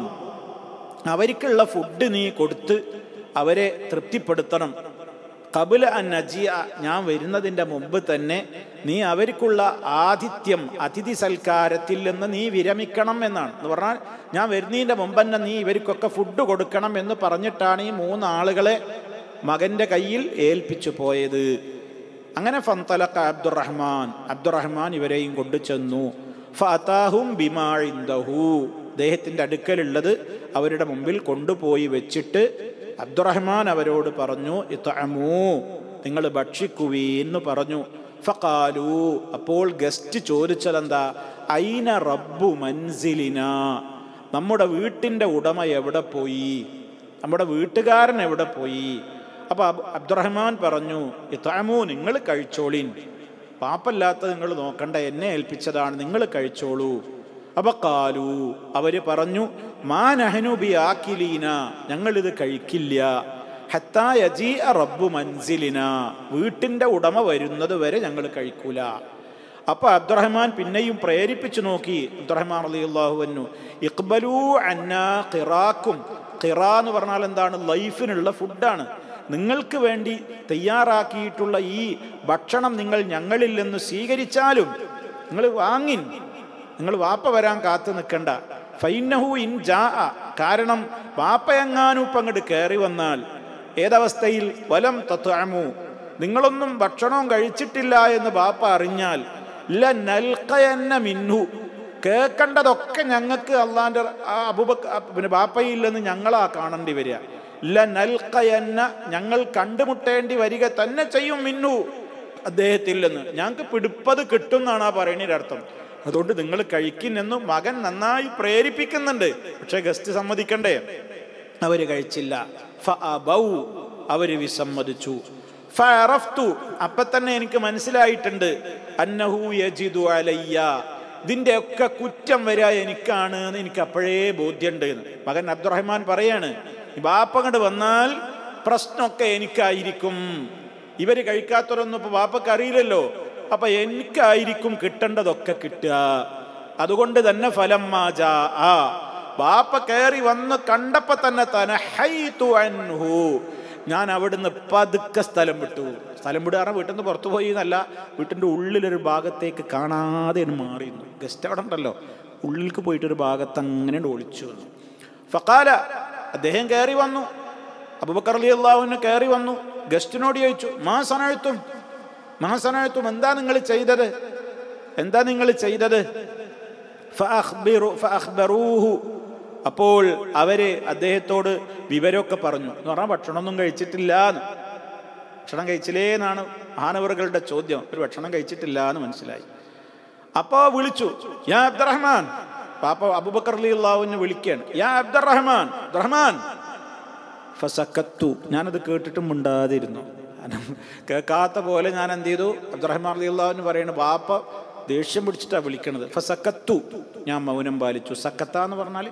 അവർക്കുള്ള ഫുഡ് നീ കൊടുത്ത് അവരെ തൃപ്തിപ്പെടുത്തണം കബുല അൻ നജിയ ഞാൻ വരുന്നതിൻ്റെ മുമ്പ് തന്നെ നീ അവർക്കുള്ള ആതിഥ്യം അതിഥി സൽക്കാരത്തിൽ നിന്ന് നീ വിരമിക്കണം എന്നാണ് എന്ന് പറഞ്ഞാൽ ഞാൻ വരുന്നതിൻ്റെ മുമ്പ് തന്നെ നീ ഇവർക്കൊക്കെ ഫുഡ് കൊടുക്കണം എന്ന് പറഞ്ഞിട്ടാണ് ഈ മൂന്നാളുകളെ മകൻ്റെ കയ്യിൽ ഏൽപ്പിച്ചു പോയത് അങ്ങനെ ഫന്തലക്ക അബ്ദുറഹ്മാൻ അബ്ദുറഹ്മാൻ ഇവരെയും കൊണ്ടു ചെന്നു ഫാത്താഹും ബിമാഴിന്തഹു അദ്ദേഹത്തിൻ്റെ അടുക്കലുള്ളത് അവരുടെ മുമ്പിൽ കൊണ്ടുപോയി വെച്ചിട്ട് അബ്ദുറഹ്മാൻ അവരോട് പറഞ്ഞു ഇത്തമൂ നിങ്ങൾ ഭക്ഷിക്കുവീന്ന് പറഞ്ഞു ഫക്കാലു അപ്പോൾ ഗസ്റ്റ് ചോദിച്ചതെന്താ ഐന റബ്ബു മൻസിലിന നമ്മുടെ വീട്ടിൻ്റെ ഉടമ എവിടെ പോയി നമ്മുടെ വീട്ടുകാരൻ എവിടെ പോയി അപ്പൊ അബ്ദുറഹ്മാൻ പറഞ്ഞു ഇത്താമു നിങ്ങൾ കഴിച്ചോളീൻ പാപ്പല്ലാത്ത നിങ്ങൾ നോക്കണ്ട എന്നെ ഏൽപ്പിച്ചതാണ് നിങ്ങൾ കഴിച്ചോളൂ അപ്പൊ കാലു അവര് പറഞ്ഞു മാ നഹനുബി ആക്കിലീന ഞങ്ങളിത് കഴിക്കില്ല ഹത്തായജി റബ്ബു മൻസിലിന വീട്ടിന്റെ ഉടമ വരുന്നത് വരെ ഞങ്ങൾ കഴിക്കൂല അപ്പൊ അബ്ദുറഹ്മാൻ പിന്നെയും പ്രേരിപ്പിച്ചു നോക്കി അബ്ദുറഹ്മാൻ അലി അള്ളാഹുവന്നു ഇക്ബലു അന്ന ഖിറാക്കും ഖിറ എന്ന് പറഞ്ഞാൽ എന്താണ് ലൈഫിനുള്ള ഫുഡാണ് നിങ്ങൾക്ക് വേണ്ടി തയ്യാറാക്കിയിട്ടുള്ള ഈ ഭക്ഷണം നിങ്ങൾ ഞങ്ങളിൽ നിന്ന് സ്വീകരിച്ചാലും നിങ്ങൾ വാങ്ങിൻ നിങ്ങൾ വാപ്പ വരാൻ കാത്തു നിൽക്കണ്ട ഫൈനഹു ഇൻ ജാ കാരണം വാപ്പയെങ്ങാനും ഇപ്പം അങ്ങോട്ട് കയറി വന്നാൽ ഏതവസ്ഥയിൽ വലം തത്വമു നിങ്ങളൊന്നും ഭക്ഷണവും കഴിച്ചിട്ടില്ല എന്ന് ബാപ്പ അറിഞ്ഞാൽ ല നൽകയന്ന മിന്നു കേൾക്കേണ്ടതൊക്കെ ഞങ്ങൾക്ക് അള്ളാന്റെ അബുബക് പിന്നെ ബാപ്പയില്ലെന്ന് ഞങ്ങളാ കാണേണ്ടി വരിക ല നൽകയന്ന ഞങ്ങൾ കണ്ടുമുട്ടേണ്ടി വരിക തന്നെ ചെയ്യും മിന്നു അദ്ദേഹത്തിൽ നിന്ന് ഞങ്ങൾക്ക് പിടിപ്പത് കിട്ടും എന്നാണ് ആ പറയുന്നതിൻ്റെ അർത്ഥം അതുകൊണ്ട് നിങ്ങൾ കഴിക്കുന്നെന്ന് മകൻ നന്നായി പ്രേരിപ്പിക്കുന്നുണ്ട് പക്ഷെ ഗസ്റ്റ് സമ്മതിക്കണ്ടേ അവര് കഴിച്ചില്ല അവര് വിസമ്മതിച്ചു ഫറഫ്തു അപ്പൊ തന്നെ എനിക്ക് മനസ്സിലായിട്ടുണ്ട് അന്നഹു യജിദു അലയ്യ ഇതിന്റെ ഒക്കെ കുറ്റം വരിക എനിക്കാണ് എന്ന് എനിക്ക് അപ്പോഴേ ബോധ്യമുണ്ട് മകൻ അബ്ദുറഹ്മാൻ പറയാണ് ബാപ്പങ്ങട് വന്നാൽ പ്രശ്നമൊക്കെ എനിക്കായിരിക്കും ഇവര് കഴിക്കാത്തവരൊന്നും ഇപ്പൊ ബാപ്പക്ക് അറിയില്ലല്ലോ അപ്പൊ എനിക്കായിരിക്കും കിട്ടേണ്ടതൊക്കെ കിട്ടുക അതുകൊണ്ട് തന്നെ ഫലം മാജാ ആ ബാപ്പ കയറി വന്ന് കണ്ടപ്പോ തന്നെ തനഹൈതു അൻഹു ഞാൻ അവിടുന്ന് പതുക്കെ സ്ഥലം വിട്ടു സ്ഥലം വിടുക കാരണം വീട്ടിൽ നിന്ന് പുറത്തു പോയി എന്നല്ല വീട്ടിൻ്റെ ഉള്ളിലൊരു ഭാഗത്തേക്ക് കാണാതെ മാറിയിരുന്നു ഗസ്റ്റ് അവിടെ ഉണ്ടല്ലോ ഉള്ളിലേക്ക് പോയിട്ടൊരു ഭാഗത്ത് അങ്ങനെ ഒളിച്ചു വന്നു ഫക്കാല അദ്ദേഹം കയറി വന്നു അബുബക്കർ അലി അള്ളാഹുവിന് കയറി വന്നു ഗസ്റ്റിനോട് ചോദിച്ചു മാ സനഴ്ത്തും മാ സനഴ്ത്തും എന്താ നിങ്ങൾ ചെയ്തത് എന്താ നിങ്ങൾ ചെയ്തത് അപ്പോൾ അവര് അദ്ദേഹത്തോട് വിവരമൊക്കെ പറഞ്ഞു എന്ന് പറഞ്ഞാൽ ഭക്ഷണമൊന്നും കഴിച്ചിട്ടില്ല എന്ന് ഭക്ഷണം കഴിച്ചില്ലേ എന്നാണ് മഹാനവറുകളുടെ ചോദ്യം ഒരു ഭക്ഷണം കഴിച്ചിട്ടില്ല എന്ന് മനസ്സിലായി അപ്പോ വിളിച്ചു യാ അബ്ദുറഹ്മാൻ പാപ്പ അബുബക്കർ അലി അള്ളാഹുവിനെ വിളിക്കുകയാണ് യാ അബ്ദുറഹ്മാൻ അബ്ദുറഹ്മാൻ ഫസക്കത്തു ഞാനത് കേട്ടിട്ടും മിണ്ടാതിരുന്നു കേൾക്കാത്ത പോലെ ഞാൻ എന്ത് ചെയ്തു അബ്ദുറഹ്മാൻ അലി അള്ളാഹുവിന് പറയുന്നത് ബാപ്പ ദേഷ്യം പിടിച്ചിട്ടാണ് വിളിക്കണത് ഫസക്കത്തു ഞാൻ മൗനം പാലിച്ചു സക്കത്ത എന്ന് പറഞ്ഞാൽ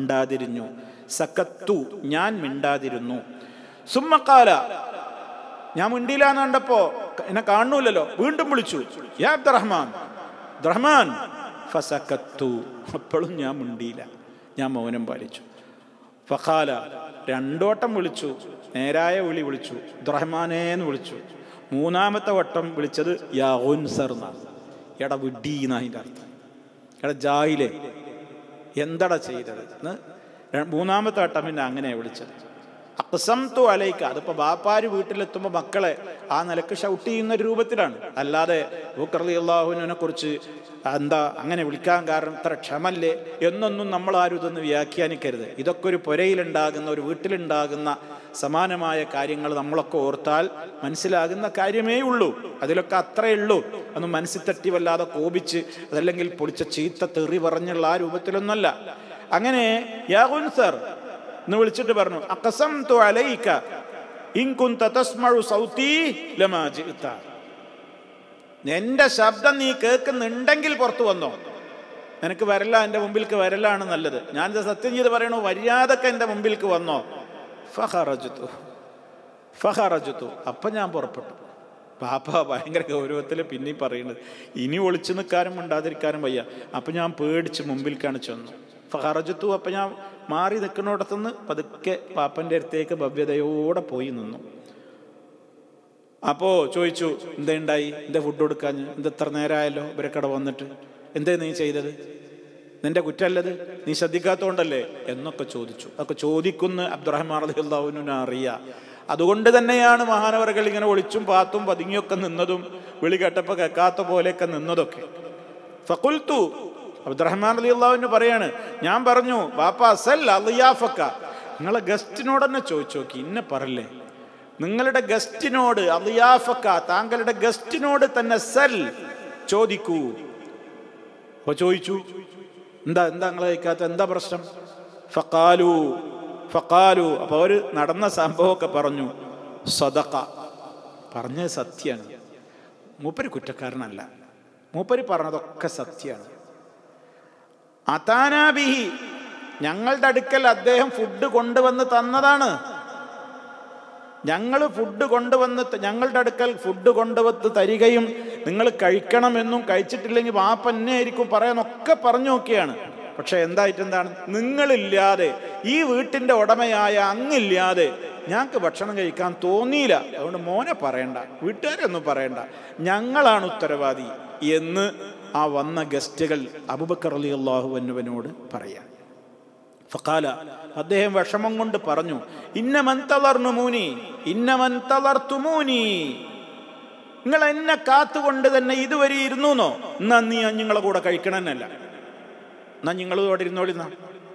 മിണ്ടാതിരിഞ്ഞു സക്കത്തു ഞാൻ മിണ്ടാതിരുന്നു സുമ്മക്കാല ഞാൻ മിണ്ടിയില്ല എന്ന് കണ്ടപ്പോ എന്നെ കാണുന്നില്ലല്ലോ വീണ്ടും വിളിച്ചു യാ അബ്ദുറഹ്മാൻ അബ്ദുറഹ്മാൻ ഫസക്കത്തു അപ്പോഴും ഞാൻ മിണ്ടിയില്ല ഞാൻ മൗനം പാലിച്ചു ഫഖാല രണ്ടോട്ടം വിളിച്ചു നേരായ വിളി വിളിച്ചു ദ്രഹ്മാനേന്ന് വിളിച്ചു മൂന്നാമത്തെ വട്ടം വിളിച്ചത് യാ ഉൻസർ എന്നാണ് എടാ വിഡി എന്നതിൻ്റെ അർത്ഥം എടാ ജായിലെ എന്തടാ ചെയ്തത് എന്ന് ര- മൂന്നാമത്തെ വട്ടം പിന്നെ അങ്ങനെ വിളിച്ചത് അക്സം തു അലൈക്ക അതിപ്പോ ബാപ്പാര് വീട്ടിലെത്തുമ്പോൾ മക്കളെ ആ നിലക്ക് ഷൗട്ട് ചെയ്യുന്ന ഒരു രൂപത്തിലാണ് അല്ലാതെ ബുക്കർലി അള്ളാഹുവിനെ കുറിച്ച് എന്താ അങ്ങനെ വിളിക്കാൻ കാരണം ഇത്ര ക്ഷമല്ലേ എന്നൊന്നും നമ്മൾ ആരും ഇതൊന്ന് വ്യാഖ്യാനിക്കരുത് ഇതൊക്കെ ഒരു പുരയിലുണ്ടാകുന്ന ഒരു വീട്ടിലുണ്ടാകുന്ന സമാനമായ കാര്യങ്ങൾ നമ്മളൊക്കെ ഓർത്താൽ മനസ്സിലാകുന്ന കാര്യമേ ഉള്ളൂ അതിലൊക്കെ അത്രയേ ഉള്ളൂ ഒന്നും മനസ്സിൽ തട്ടി വല്ലാതെ കോപിച്ച് അതല്ലെങ്കിൽ പൊളിച്ച ചീത്ത തെറി പറഞ്ഞുള്ള ആ രൂപത്തിലൊന്നല്ല അങ്ങനെ യാഹുൻ സർ എന്ന് വിളിച്ചിട്ട് പറഞ്ഞു അക്കസം തു അലൈക ഇൻ കുന്ത തസ്മഉ സൗതി ലമാ ജിഅത എന്റെ ശബ്ദം നീ കേൾക്കുന്നുണ്ടെങ്കിൽ പുറത്തു വന്നോ നിനക്ക് വരല്ല എൻ്റെ മുമ്പിലേക്ക് വരലാണ് നല്ലത് ഞാനിത് സത്യം ചെയ്ത് പറയണു വരിയാതൊക്കെ എൻ്റെ മുമ്പിലേക്ക് വന്നോ ഫഹറജുത്തു ഫഹറജുത്തു അപ്പം ഞാൻ പുറപ്പെട്ടു പാപ്പ ഭയങ്കര ഗൗരവത്തിൽ പിന്നെയും പറയുന്നത് ഇനി ഒളിച്ചു നിൽക്കാനും മിണ്ടാതിരിക്കാനും വയ്യ അപ്പം ഞാൻ പേടിച്ച് മുമ്പിലേക്കാണ് ചെന്നു ഫഹറജുത്തു അപ്പം ഞാൻ മാറി നിൽക്കുന്നിടത്തുനിന്ന് പതുക്കെ പാപ്പൻ്റെ അടുത്തേക്ക് ഭവ്യതയോടെ പോയി നിന്നു അപ്പോ ചോദിച്ചു എന്തുണ്ടായി എന്താ ഫുഡ് കൊടുക്കാൻ എന്ത് എത്ര നേരമായല്ലോ ഇവരക്കട വന്നിട്ട് എന്തേ നീ ചെയ്തത് നിന്റെ കുറ്റല്ലത് നീ ശ്രദ്ധിക്കാത്തോണ്ടല്ലേ എന്നൊക്കെ ചോദിച്ചു അതൊക്കെ ചോദിക്കുന്ന അബ്ദുറഹ്മാൻ അള്ളാഹുവിന് അറിയാം അതുകൊണ്ട് തന്നെയാണ് മഹാനവറുകൾ ഇങ്ങനെ ഒളിച്ചും പാത്തും പതുങ്ങിയൊക്കെ നിന്നതും വിളി കേട്ടപ്പോൾ കേൾക്കാത്ത പോലെയൊക്കെ നിന്നതൊക്കെ ഫക്കുൽത്തു അബ്ദുറഹ്മാൻ അലി അള്ളാഹുവിന് പറയാണ് ഞാൻ പറഞ്ഞു ബാപ്പ അസൽ അലിയാഫക്ക നിങ്ങളെ ഗസ്റ്റിനോട് തന്നെ ചോദിച്ചു നോക്കി ഇന്നെ പറല്ലേ നിങ്ങളുടെ ഗസ്റ്റിനോട് അലിയാഫക്ക താങ്കളുടെ ഗസ്റ്റിനോട് തന്നെ സൽ ചോദിക്കൂ അപ്പൊ ചോദിച്ചു എന്താ എന്താ നിങ്ങൾ കഴിക്കാത്ത എന്താ പ്രശ്നം ഫക്കാലു ഫക്കാലു അപ്പൊ അവര് നടന്ന സംഭവമൊക്കെ പറഞ്ഞു സദക്ക പറഞ്ഞത് സത്യമാണ് മൂപ്പര് കുറ്റക്കാരനല്ല മൂപ്പര് പറഞ്ഞതൊക്കെ സത്യമാണ് അതാനാബിഹി ഞങ്ങളുടെ അടുക്കൽ അദ്ദേഹം ഫുഡ് കൊണ്ടുവന്ന് തന്നതാണ് ഞങ്ങൾ ഫുഡ് കൊണ്ടുവന്ന് ത- ഞങ്ങളുടെ അടുക്കൽ ഫുഡ് കൊണ്ടുവന്ന് തരികയും നിങ്ങൾ കഴിക്കണമെന്നും കഴിച്ചിട്ടില്ലെങ്കിൽ വാപ്പ എന്നെ ആയിരിക്കും പറയാനൊക്കെ പറഞ്ഞു നോക്കിയാണ് പക്ഷെ എന്തായിട്ട് എന്താണ് നിങ്ങളില്ലാതെ ഈ വീട്ടിന്റെ ഉടമയായ അങ്ങില്ലാതെ ഞങ്ങൾക്ക് ഭക്ഷണം കഴിക്കാൻ തോന്നിയില്ല അതുകൊണ്ട് മോനെ പറയണ്ട വീട്ടുകാരൊന്നും പറയണ്ട ഞങ്ങളാണ് ഉത്തരവാദി എന്ന് ആ വന്ന ഗസ്റ്റുകൾ അബുബക്കർ അലി അള്ളാഹു അനുവനോട് പറയാം ഫക്കാല അദ്ദേഹം വിഷമം കൊണ്ട് പറഞ്ഞു ഇന്നമൻ തളർന്നുമൂനി ഇന്നമൻ തളർത്തുമൂനി നിങ്ങൾ എന്നെ കാത്തുകൊണ്ട് തന്നെ ഇതുവരെ ഇരുന്നൂന്നോ എന്നാ നീ നിങ്ങളെ കൂടെ കഴിക്കണമെന്നല്ല എന്നാ നിങ്ങൾ ഇവിടെ ഇരുന്നോളിന്നാ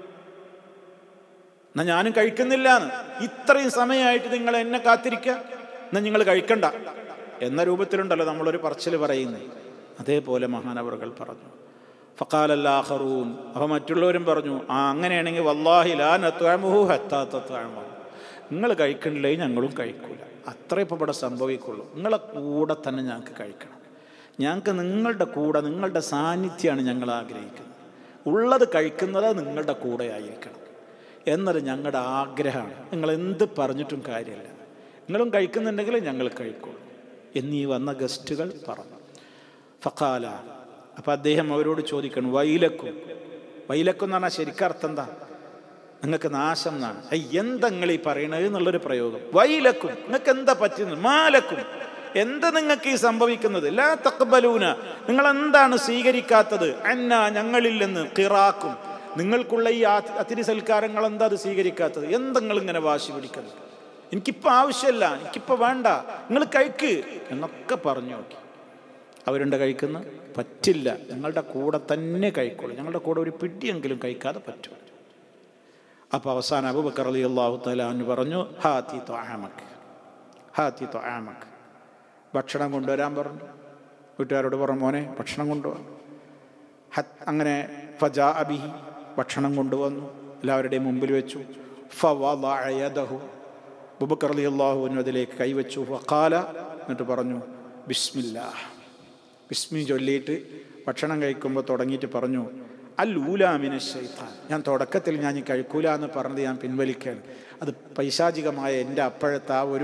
എന്നാ ഞാനും കഴിക്കുന്നില്ല ഇത്രയും സമയമായിട്ട് നിങ്ങൾ എന്നെ കാത്തിരിക്കുക എന്നാ നിങ്ങൾ കഴിക്കണ്ട എന്ന രൂപത്തിലുണ്ടല്ലോ നമ്മളൊരു പറച്ചിൽ പറയുന്നത് അതേപോലെ മഹാനവറുകൾ പറഞ്ഞു ഫക്കാലല്ലാഹറൂൻ അപ്പൊ മറ്റുള്ളവരും പറഞ്ഞു ആ അങ്ങനെയാണെങ്കിൽ വല്ലാഹി ലാ നത്വമുഹു ഹത്താ തത്വമു നിങ്ങൾ കഴിക്കണില്ലേ ഞങ്ങളും കഴിക്കൂല അത്രേ ഇപ്പോൾ ഇവിടെ സംഭവിക്കുള്ളൂ നിങ്ങളെ കൂടെ തന്നെ ഞങ്ങൾക്ക് കഴിക്കണം ഞങ്ങൾക്ക് നിങ്ങളുടെ കൂടെ നിങ്ങളുടെ സാന്നിധ്യമാണ് ഞങ്ങൾ ആഗ്രഹിക്കുന്നത് ഉള്ളത് കഴിക്കുന്നത് നിങ്ങളുടെ കൂടെ ആയിരിക്കണം എന്നത് ഞങ്ങളുടെ ആഗ്രഹമാണ് നിങ്ങൾ എന്ത് പറഞ്ഞിട്ടും കാര്യമില്ല നിങ്ങളും കഴിക്കുന്നുണ്ടെങ്കിൽ ഞങ്ങൾ കഴിക്കുള്ളൂ എന്നീ വന്ന ഗസ്റ്റുകൾ പറഞ്ഞു ഫക്കാല അപ്പം അദ്ദേഹം അവരോട് ചോദിക്കണം വൈലക്കും വൈലക്കും എന്ന് പറഞ്ഞാൽ ശരിക്കർത്ഥം എന്താ നിങ്ങൾക്ക് നാശം എന്നാണ് ഐ എന്താ നിങ്ങൾ ഈ പറയണത് എന്നുള്ളൊരു പ്രയോഗം വൈലക്കും നിങ്ങൾക്ക് എന്താ പറ്റുന്നത് മാലക്കും എന്താ നിങ്ങൾക്ക് ഈ സംഭവിക്കുന്നത് ലാ തക്ബലൂന നിങ്ങൾ എന്താണ് സ്വീകരിക്കാത്തത് അന്ന ഞങ്ങളിൽ നിന്ന് കിറാക്കും നിങ്ങൾക്കുള്ള ഈ ആ- അതിഥി സൽക്കാരങ്ങൾ എന്താ അത് സ്വീകരിക്കാത്തത് എന്തെങ്ങൾ ഇങ്ങനെ വാശി പിടിക്കുന്നത് എനിക്കിപ്പോൾ ആവശ്യമില്ല എനിക്കിപ്പോൾ വേണ്ട നിങ്ങൾ കഴിക്ക് എന്നൊക്കെ പറഞ്ഞു നോക്കി അവരുണ്ട് കഴിക്കുന്ന പറ്റില്ല ഞങ്ങളുടെ കൂടെ തന്നെ കഴിക്കുള്ളൂ ഞങ്ങളുടെ കൂടെ ഒരു പിടിയെങ്കിലും കഴിക്കാതെ പറ്റും അപ്പോൾ അവസാനം അബൂബക്കർ അലി അള്ളാഹു തലാന്ന് പറഞ്ഞു ഹാത്തി ത്വാമക്ക് ഹാത്തി ത്വാമക്ക് ഭക്ഷണം കൊണ്ടുവരാൻ പറഞ്ഞു വീട്ടുകാരോട് പറഞ്ഞു മോനെ ഭക്ഷണം കൊണ്ടുപോകാൻ ഹത്ത് അങ്ങനെ ഫജാ അബിഹി ഭക്ഷണം കൊണ്ടുവന്നു എല്ലാവരുടെയും മുമ്പിൽ വെച്ചു ഫവദഅയദഹു ബുബക്കർ അലി അള്ളാഹുവിനു അതിലേക്ക് കൈവച്ചു ഫഖാല എന്നിട്ട് പറഞ്ഞു ബിസ്മില്ലാ ബിസ്മി ചൊല്ലിയിട്ട് ഭക്ഷണം കഴിക്കുമ്പോൾ തുടങ്ങിയിട്ട് പറഞ്ഞു അൽ ഊലാമിന ശൈത്താൻ ഞാൻ തുടക്കത്തിൽ ഞാൻ ഈ കഴിക്കൂല എന്ന് പറഞ്ഞത് ഞാൻ പിൻവലിക്കുകയാണ് അത് പൈശാചികമായ എൻ്റെ അപ്പോഴത്തെ ആ ഒരു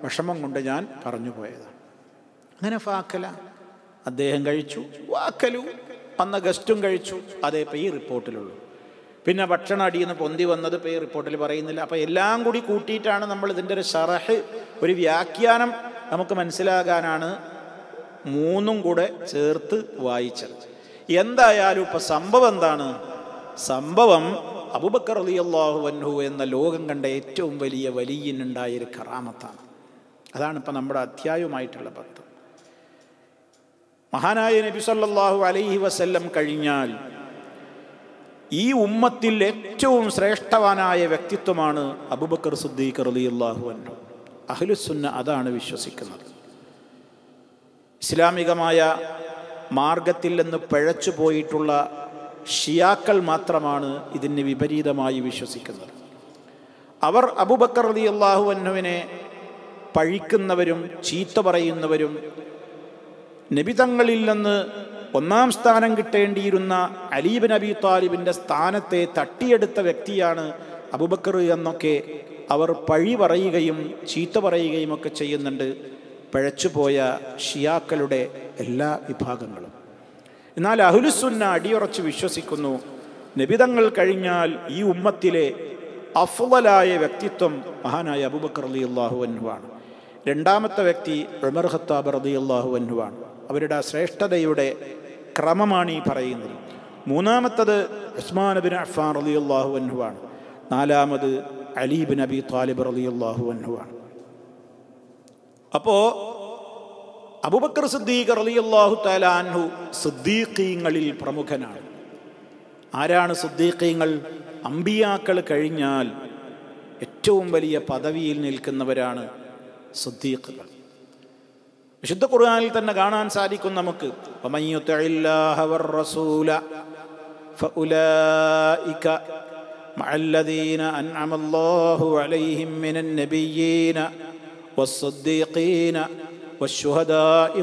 വിഷമം കൊണ്ട് ഞാൻ പറഞ്ഞു പോയതാണ് അങ്ങനെ ഫാക്കല അദ്ദേഹം കഴിച്ചു വാക്കലു വന്ന ഗസ്റ്റും കഴിച്ചു അതേ ഇപ്പം ഈ റിപ്പോർട്ടിലുള്ളൂ പിന്നെ ഭക്ഷണം അടിയിൽ നിന്ന് പൊന്തി വന്നത് ഇപ്പോൾ ഈ റിപ്പോർട്ടിൽ പറയുന്നില്ല അപ്പോൾ എല്ലാം കൂടി കൂട്ടിയിട്ടാണ് നമ്മൾ ഇതിൻ്റെ ഒരു ഷറഹ് ഒരു വ്യാഖ്യാനം നമുക്ക് മനസ്സിലാകാനാണ് മൂന്നും കൂടെ ചേർത്ത് വായിച്ചത് എന്തായാലും ഇപ്പം സംഭവം എന്താണ് സംഭവം അബുബക്കർ അലി അള്ളാഹു വൻഹു എന്ന ലോകം കണ്ട ഏറ്റവും വലിയ വലിയനുണ്ടായൊരു കറാമത്താണ് അതാണ് ഇപ്പം നമ്മുടെ അധ്യായവുമായിട്ടുള്ള ബന്ധം മഹാനായ നബി സല്ലല്ലാഹു അലൈഹി വസല്ലം കഴിഞ്ഞാൽ ഈ ഉമ്മത്തിൽ ഏറ്റവും ശ്രേഷ്ഠവാനായ വ്യക്തിത്വമാണ് അബുബക്കർ സുദ്ദീഖ് റളിയല്ലാഹു അൻഹു അഹ്ലുസുന്ന അതാണ് വിശ്വസിക്കുന്നത് ഇസ്ലാമികമായ മാർഗത്തിൽ നിന്ന് പിഴച്ചു പോയിട്ടുള്ള ഷിയാക്കൾ മാത്രമാണ് ഇതിന് വിപരീതമായി വിശ്വസിക്കുന്നത് അവർ അബുബക്കർ റളിയല്ലാഹു അൻഹുവിനെ പഴിക്കുന്നവരും ചീത്ത പറയുന്നവരും നബിതങ്ങളിൽ നിന്ന് ഒന്നാം സ്ഥാനം കിട്ടേണ്ടിയിരുന്ന അലീബ് നബി താലിബിൻ്റെ സ്ഥാനത്തെ തട്ടിയെടുത്ത വ്യക്തിയാണ് അബുബക്കർ എന്നൊക്കെ അവർ പഴി പറയുകയും ചീത്ത പറയുകയും ഒക്കെ ചെയ്യുന്നുണ്ട് പഴച്ചുപോയ ഷിയാക്കളുടെ എല്ലാ വിഭാഗങ്ങളും എന്നാൽ അഹുലുസുന്ന അടിയുറച്ച് വിശ്വസിക്കുന്നു നബിതങ്ങൾ കഴിഞ്ഞാൽ ഈ ഉമ്മത്തിലെ അഫ്വലായ വ്യക്തിത്വം മഹാനായ അബുബക്കർ അലി അള്ളാഹു അൻഹുവാണ് രണ്ടാമത്തെ വ്യക്തി ഉമർ ഖത്താബ് റതി അള്ളാഹു അൻഹുവാണ് അവരുടെ ആ ശ്രേഷ്ഠതയുടെ ക്രമമാണ് ഈ പറയുന്നത് മൂന്നാമത്തത് ഉസ്മാൻ ബിൻ അഫ്ഫാൻ റലി അള്ളാഹു അൻഹുവാണ് നാലാമത് അലി ബിൻ അബി താലിബ് റലി അള്ളാഹു അൻഹുവാണ് അപ്പോൾ അബുബക്കർ സിദ്ദീഖ് റലി അള്ളാഹു താലാൻഹു സിദ്ദീഖീങ്ങളിൽ പ്രമുഖനാണ് ആരാണ് സിദ്ദീഖീങ്ങൾ അമ്പിയാക്കൾ കഴിഞ്ഞാൽ ഏറ്റവും വലിയ പദവിയിൽ നിൽക്കുന്നവരാണ് സിദ്ദീഖുകൾ വിശുദ്ധ ഖുർആനിൽ തന്നെ കാണാൻ സാധിക്കും നമുക്ക് ومن يطع الله والرسول فأولئك مع الذين أنعم الله عليهم من النبيين والصديقين والشهداء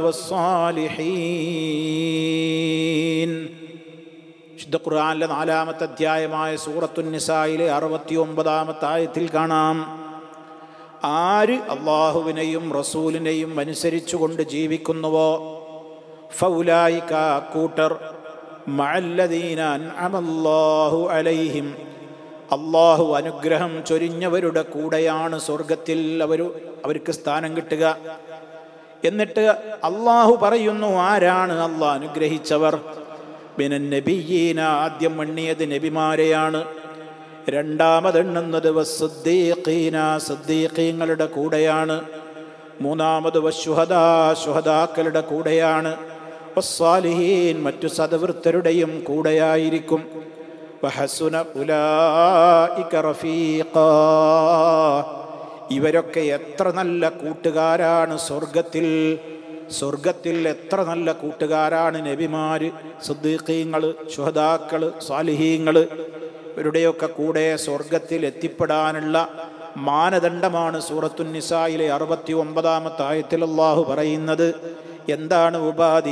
والصالحين വിശുദ്ധ ഖുർആനിലെ നാലാമത്തെ അധ്യായമായ സൂറത്തു നിസായിലെ അറുപത്തി ഒമ്പതാമത്തെ ആയത്തിൽ കാണാം ആര് അള്ളാഹുവിനെയും റസൂലിനെയും അനുസരിച്ചുകൊണ്ട് ജീവിക്കുന്നുവോ ഫൗലായിക്ക കൂട്ടർ മഅല്ലദീന അൻഅമല്ലാഹു അലൈഹിം അള്ളാഹു അനുഗ്രഹം ചൊരിഞ്ഞവരുടെ കൂടെയാണ് സ്വർഗത്തിൽ അവർ അവർക്ക് സ്ഥാനം കിട്ടുക എന്നിട്ട് അള്ളാഹു പറയുന്നു ആരാണ് അള്ളാഹ് അനുഗ്രഹിച്ചവർ ബിനൻ നബിയീന ആദ്യം എണ്ണിയത് നബിമാരെയാണ് രണ്ടാമതെണ്ണുന്നത് വസ്സുദ്ദീഖീന സുദ്ദീഖീങ്ങളുടെ കൂടെയാണ് മൂന്നാമത് വശുഹദാ ശുഹദാക്കളുടെ കൂടെയാണ് വസ്സാലിഹീൻ മറ്റു സദവൃത്തരുടെയും കൂടെയായിരിക്കും വഹസുന ഉലായിക റഫീഖാ ഇവരൊക്കെ എത്ര നല്ല കൂട്ടുകാരാണ് സ്വർഗത്തിൽ സ്വർഗത്തിൽ എത്ര നല്ല കൂട്ടുകാരാണ് നബിമാര് സുദ്ദീഖീങ്ങൾ ശുഹദാക്കൾ സാലിഹീങ്ങൾ ഇവരുടെയൊക്കെ കൂടെ സ്വർഗത്തിൽ എത്തിപ്പെടാനുള്ള മാനദണ്ഡമാണ് സൂറത്തുൻ നിസായിലെ അറുപത്തി ഒമ്പതാമത്തെ ആയത്തിൽ അള്ളാഹു പറയുന്നത് എന്താണ് ഉപാധി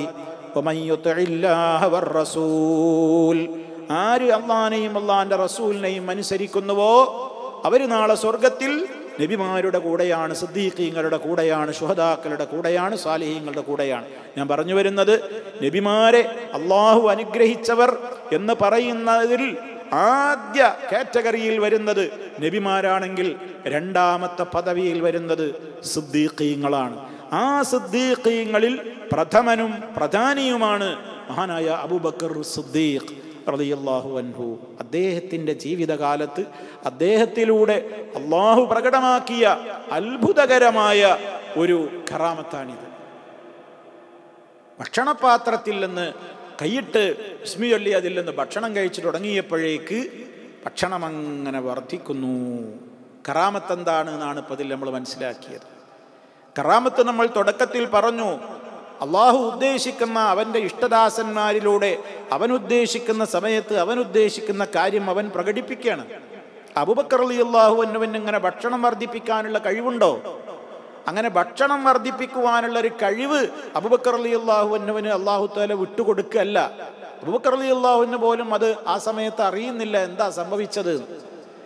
റസൂൽ ആര് അള്ളാനെയും അള്ളാന്റെ റസൂലിനെയും അനുസരിക്കുന്നുവോ അവർ നാളെ സ്വർഗത്തിൽ നബിമാരുടെ കൂടെയാണ് സിദ്ദീഖീങ്ങളുടെ കൂടെയാണ് ശുഹദാക്കളുടെ കൂടെയാണ് സാലിഹീങ്ങളുടെ കൂടെയാണ് ഞാൻ പറഞ്ഞു വരുന്നത് നബിമാരെ അള്ളാഹു അനുഗ്രഹിച്ചവർ എന്ന് പറയുന്നതിൽ ആദ്യ കാറ്റഗറിയിൽ വരുന്നത് നബിമാരാണെങ്കിൽ രണ്ടാമത്തെ പദവിയിൽ വരുന്നത് സിദ്ദീഖീങ്ങളാണ് ആ സിദ്ദീഖീങ്ങളിൽ പ്രഥമനും പ്രധാനിയുമാണ് മഹാനായ അബൂബക്കർ സിദ്ദീഖ് റളിയല്ലാഹു അൻഹു അദ്ദേഹത്തിൻ്റെ ജീവിതകാലത്ത് അദ്ദേഹത്തിലൂടെ അള്ളാഹു പ്രകടമാക്കിയ അത്ഭുതകരമായ ഒരു ഖറാമത്താണിത് ഭക്ഷണപാത്രത്തിൽ നിന്ന് കൈയിട്ട് ഇസ്മി ചൊല്ലി അതിൽ നിന്ന് ഭക്ഷണം കഴിച്ചു തുടങ്ങിയപ്പോഴേക്ക് ഭക്ഷണം അങ്ങനെ വർദ്ധിക്കുന്നു കറാമത്ത് എന്താണ് എന്നാണ് ഇപ്പം അതിൽ നമ്മൾ മനസ്സിലാക്കിയത് കറാമത്ത് നമ്മൾ തുടക്കത്തിൽ പറഞ്ഞു അള്ളാഹു ഉദ്ദേശിക്കുന്ന അവൻ്റെ ഇഷ്ടദാസന്മാരിലൂടെ അവൻ ഉദ്ദേശിക്കുന്ന സമയത്ത് അവൻ ഉദ്ദേശിക്കുന്ന കാര്യം അവൻ പ്രകടിപ്പിക്കുകയാണ് അബുബക്കർ അലി അള്ളാഹു എന്നുവൻ ഇങ്ങനെ ഭക്ഷണം വർദ്ധിപ്പിക്കാനുള്ള കഴിവുണ്ടോ അങ്ങനെ ഭക്ഷണം വർദ്ധിപ്പിക്കുവാനുള്ള ഒരു കഴിവ് അബുബക്കർ അലി അള്ളാഹു എന്നുവിന് അള്ളാഹു താല വിട്ടുകൊടുക്കുകയല്ല അബുബക്കർ അലി അള്ളാഹുവിന് പോലും അത് ആ സമയത്ത് അറിയുന്നില്ല എന്താ സംഭവിച്ചത്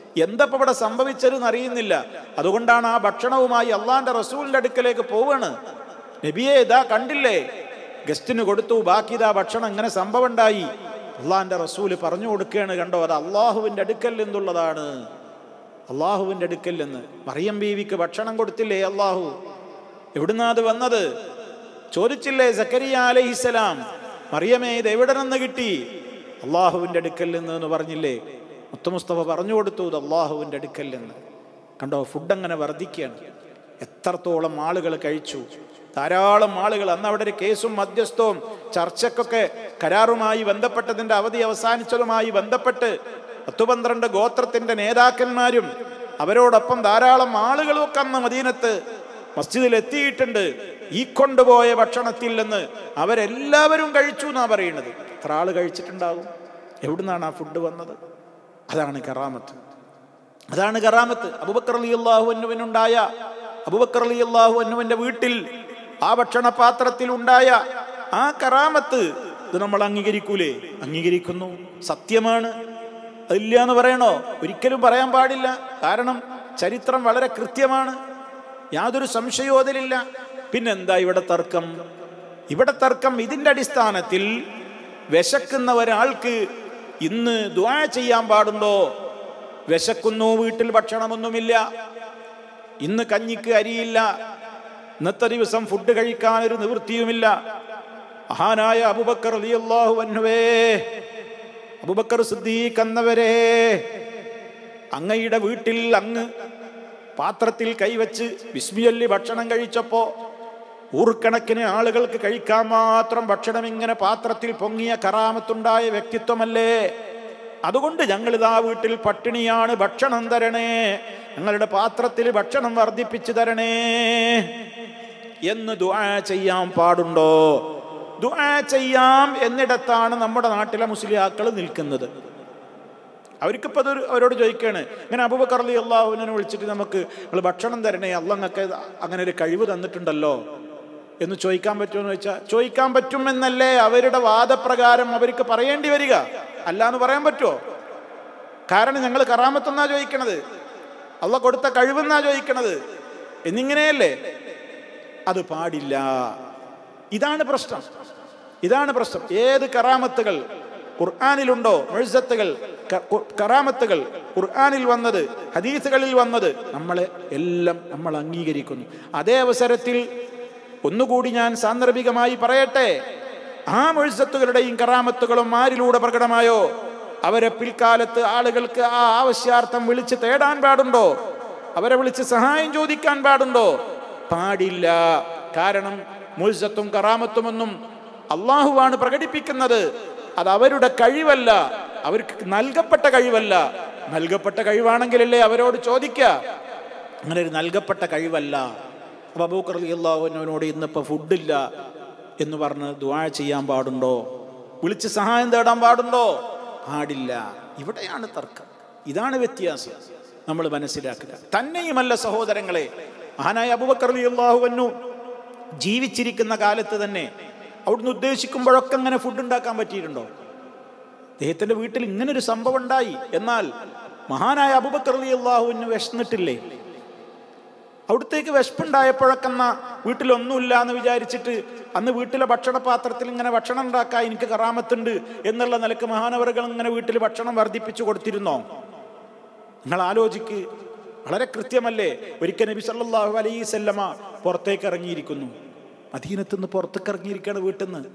എന്തപ്പോ ഇവിടെ സംഭവിച്ചതെന്ന് അറിയുന്നില്ല അതുകൊണ്ടാണ് ആ ഭക്ഷണവുമായി അള്ളാന്റെ റസൂലിന്റെ അടുക്കലേക്ക് പോവാണ് നബിയെ ഇതാ കണ്ടില്ലേ ഗസ്റ്റിന് കൊടുത്തു ബാക്കി ഇതാ ഭക്ഷണം ഇങ്ങനെ സംഭവം ഉണ്ടായി അള്ളാന്റെ റസൂല് പറഞ്ഞു കൊടുക്കുകയാണ് കണ്ടോ അത് അള്ളാഹുവിന്റെ അടുക്കൽ നിന്നുള്ളതാണ് അള്ളാഹുവിന്റെ അടുക്കൽ നിന്ന് മറിയം ബീവിക്ക് ഭക്ഷണം കൊടുത്തില്ലേ അള്ളാഹു എവിടുന്നാ അത് വന്നത് ചോദിച്ചില്ലേ സക്കരിയ അലഹിസലാം മറിയമേ ഇത് എവിടെ നിന്ന് കിട്ടി അള്ളാഹുവിന്റെ അടുക്കൽ നിന്ന് എന്ന് പറഞ്ഞില്ലേ മുത്തമുസ്തഫ പറഞ്ഞു കൊടുത്തു ഇത് അള്ളാഹുവിന്റെ അടുക്കൽ നിന്ന് കണ്ടോ ഫുഡ് അങ്ങനെ വർദ്ധിക്കുകയാണ് എത്രത്തോളം ആളുകൾ കഴിച്ചു ധാരാളം ആളുകൾ അന്ന് അവിടെ ഒരു കേസും മധ്യസ്ഥവും ചർച്ചക്കൊക്കെ കരാറുമായി ബന്ധപ്പെട്ടതിന്റെ അവധി അവസാനിച്ചതുമായി ബന്ധപ്പെട്ട് പത്തു പന്ത്രണ്ട് ഗോത്രത്തിന്റെ നേതാക്കന്മാരും അവരോടൊപ്പം ധാരാളം ആളുകളും ഒക്കെ അന്ന് മദീനത്ത് മസ്ജിദിൽ എത്തിയിട്ടുണ്ട് ഈ കൊണ്ടുപോയ ഭക്ഷണത്തിൽ നിന്ന് അവരെല്ലാവരും കഴിച്ചു എന്നാ പറയുന്നത് എത്ര ആള് കഴിച്ചിട്ടുണ്ടാകും എവിടുന്നാണ് ആ ഫുഡ് വന്നത് അതാണ് കറാമത്ത് അതാണ് കറാമത്ത് അബുബക്കർ അലി അള്ളാഹു അന്നുവിനുണ്ടായ അബുബക്കർ അലി അള്ളാഹു അന്നുവിന്റെ വീട്ടിൽ ആ ഭക്ഷണ പാത്രത്തിൽ ഉണ്ടായ ആ കറാമത്ത് ഇത് നമ്മൾ അംഗീകരിക്കൂലേ അംഗീകരിക്കുന്നു സത്യമാണ് അതില്ല എന്ന് പറയണോ ഒരിക്കലും പറയാൻ പാടില്ല കാരണം ചരിത്രം വളരെ കൃത്യമാണ് യാതൊരു സംശയവും അതിലില്ല പിന്നെന്താ ഇവിടെ തർക്കം ഇവിടെ തർക്കം ഇതിന്റെ അടിസ്ഥാനത്തിൽ വിശക്കുന്ന ഒരാൾക്ക് ഇന്ന് ദ്വാ ചെയ്യാൻ പാടുണ്ടോ വിശക്കുന്നു വീട്ടിൽ ഭക്ഷണമൊന്നുമില്ല ഇന്ന് കഞ്ഞിക്ക് അരിയില്ല ഇന്നത്തെ ദിവസം ഫുഡ് കഴിക്കാൻ ഒരു നിവൃത്തിയുമില്ല മഹാനായ അബുബക്കർ അലിയല്ലാഹു വന്നുവേ അബുബക്കർ സിദ്ദീഖ് എന്നവരെ അങ്ങയുടെ വീട്ടിൽ അങ്ങ് പാത്രത്തിൽ കൈവച്ച് വിസ്മിയല്ലി ഭക്ഷണം കഴിച്ചപ്പോ ഊർക്കണക്കിന് ആളുകൾക്ക് കഴിക്കാൻ മാത്രം ഭക്ഷണം ഇങ്ങനെ പാത്രത്തിൽ പൊങ്ങിയ കറാമത്തുണ്ടായ വ്യക്തിത്വമല്ലേ അതുകൊണ്ട് ഞങ്ങൾ ഇതാ വീട്ടിൽ പട്ടിണിയാണ് ഭക്ഷണം തരണേ ഞങ്ങളുടെ പാത്രത്തിൽ ഭക്ഷണം വർദ്ധിപ്പിച്ചു തരണേ എന്ന് ദുആ ചെയ്യാൻ പാടുണ്ടോ ദുആ ചെയ്യാം എന്നിടത്താണ് നമ്മുടെ നാട്ടിലെ മുസ്ലിയാക്കൾ നിൽക്കുന്നത് അവർക്കിപ്പോൾ അത് അവരോട് ചോദിക്കുകയാണ് ഇങ്ങനെ അബൂബക്കർ അലി അള്ളാഹുവിനെ വിളിച്ചിട്ട് നമുക്ക് നിങ്ങൾ ഭക്ഷണം തരണേ അള്ളങ്ങൾക്ക് അങ്ങനെ ഒരു കഴിവ് തന്നിട്ടുണ്ടല്ലോ എന്ന് ചോദിക്കാൻ പറ്റുമെന്ന് വെച്ചാൽ ചോദിക്കാൻ പറ്റുമെന്നല്ലേ അവരുടെ വാദപ്രകാരം അവർക്ക് പറയേണ്ടി വരിക അല്ല എന്ന് പറയാൻ പറ്റുമോ കാരണം ഞങ്ങൾ കറാമത്തെന്നാ ചോദിക്കണത് അള്ള കൊടുത്ത കഴിവെന്നാ ചോദിക്കണത് എന്നിങ്ങനെയല്ലേ അത് പാടില്ല ഇതാണ് പ്രശ്നം ഇതാണ് പ്രശ്നം ഏത് കറാമത്തുകൾ ഖുർആാനിലുണ്ടോ മെഴുസത്തുകൾ കറാമത്തുകൾ ഖുർആാനിൽ വന്നത് ഹദീസുകളിൽ വന്നത് നമ്മളെ എല്ലാം നമ്മൾ അംഗീകരിക്കുന്നു അതേ അവസരത്തിൽ ഒന്നുകൂടി ഞാൻ സാന്ദർഭികമായി പറയട്ടെ ആ മെഴുസത്തുകളുടെയും കറാമത്തുകളും ആരിലൂടെ പ്രകടമായോ അവരെ പിൽക്കാലത്ത് ആളുകൾക്ക് ആ ആവശ്യാർത്ഥം വിളിച്ച് തേടാൻ പാടുണ്ടോ അവരെ വിളിച്ച് സഹായം ചോദിക്കാൻ പാടുണ്ടോ പാടില്ല കാരണം മുൽസത്തും കറാമത്തുമൊന്നും അള്ളാഹുവാണ് പ്രകടിപ്പിക്കുന്നത് അത് അവരുടെ കഴിവല്ല അവർക്ക് നൽകപ്പെട്ട കഴിവല്ല നൽകപ്പെട്ട കഴിവാണെങ്കിലല്ലേ അവരോട് ചോദിക്ക അങ്ങനെ ഒരു നൽകപ്പെട്ട കഴിവല്ല അപ്പൊ അബൂക്കർ അള്ളാഹുവിനോട് ഇന്നിപ്പോ ഫുഡില്ല എന്ന് പറഞ്ഞ് ദ്വാ ചെയ്യാൻ പാടുണ്ടോ വിളിച്ച് സഹായം തേടാൻ പാടുണ്ടോ പാടില്ല ഇവിടെയാണ് തർക്കം ഇതാണ് വ്യത്യാസം നമ്മൾ മനസ്സിലാക്കുക തന്നെയുമല്ല സഹോദരങ്ങളെ മഹാനായ അബുബക്കർ അള്ളാഹുവന്നു ജീവിച്ചിരിക്കുന്ന കാലത്ത് തന്നെ അവിടുന്ന് ഉദ്ദേശിക്കുമ്പോഴൊക്കെ അങ്ങനെ ഫുഡ് ഉണ്ടാക്കാൻ പറ്റിയിട്ടുണ്ടോ അദ്ദേഹത്തിന്റെ വീട്ടിൽ ഇങ്ങനെ ഒരു സംഭവം ഉണ്ടായി എന്നാൽ മഹാനായ അബുബക്കർ അലി അള്ളാഹുവിന് വിശന്നിട്ടില്ലേ അവിടത്തേക്ക് വിശപ്പുണ്ടായപ്പോഴൊക്കെന്ന വീട്ടിലൊന്നുമില്ല എന്ന് വിചാരിച്ചിട്ട് അന്ന് വീട്ടിലെ ഭക്ഷണപാത്രത്തിൽ ഇങ്ങനെ ഭക്ഷണം ഉണ്ടാക്കാൻ എനിക്ക് കറാമത്തുണ്ട് എന്നുള്ള നിലക്ക് മഹാനവറുകൾ ഇങ്ങനെ വീട്ടിൽ ഭക്ഷണം വർദ്ധിപ്പിച്ചു കൊടുത്തിരുന്നോ നിങ്ങൾ ആലോചിക്ക് വളരെ കൃത്യമല്ലേ ഒരിക്കൽ നബി സല്ലല്ലാഹു അലൈഹി സല്ലമ പുറത്തേക്ക് ഇറങ്ങിയിരിക്കുന്നു മദീനത്ത് നിന്ന് പുറത്തേക്ക് ഇറങ്ങിയിരിക്കുകയാണ് വീട്ടിൽ നിന്ന്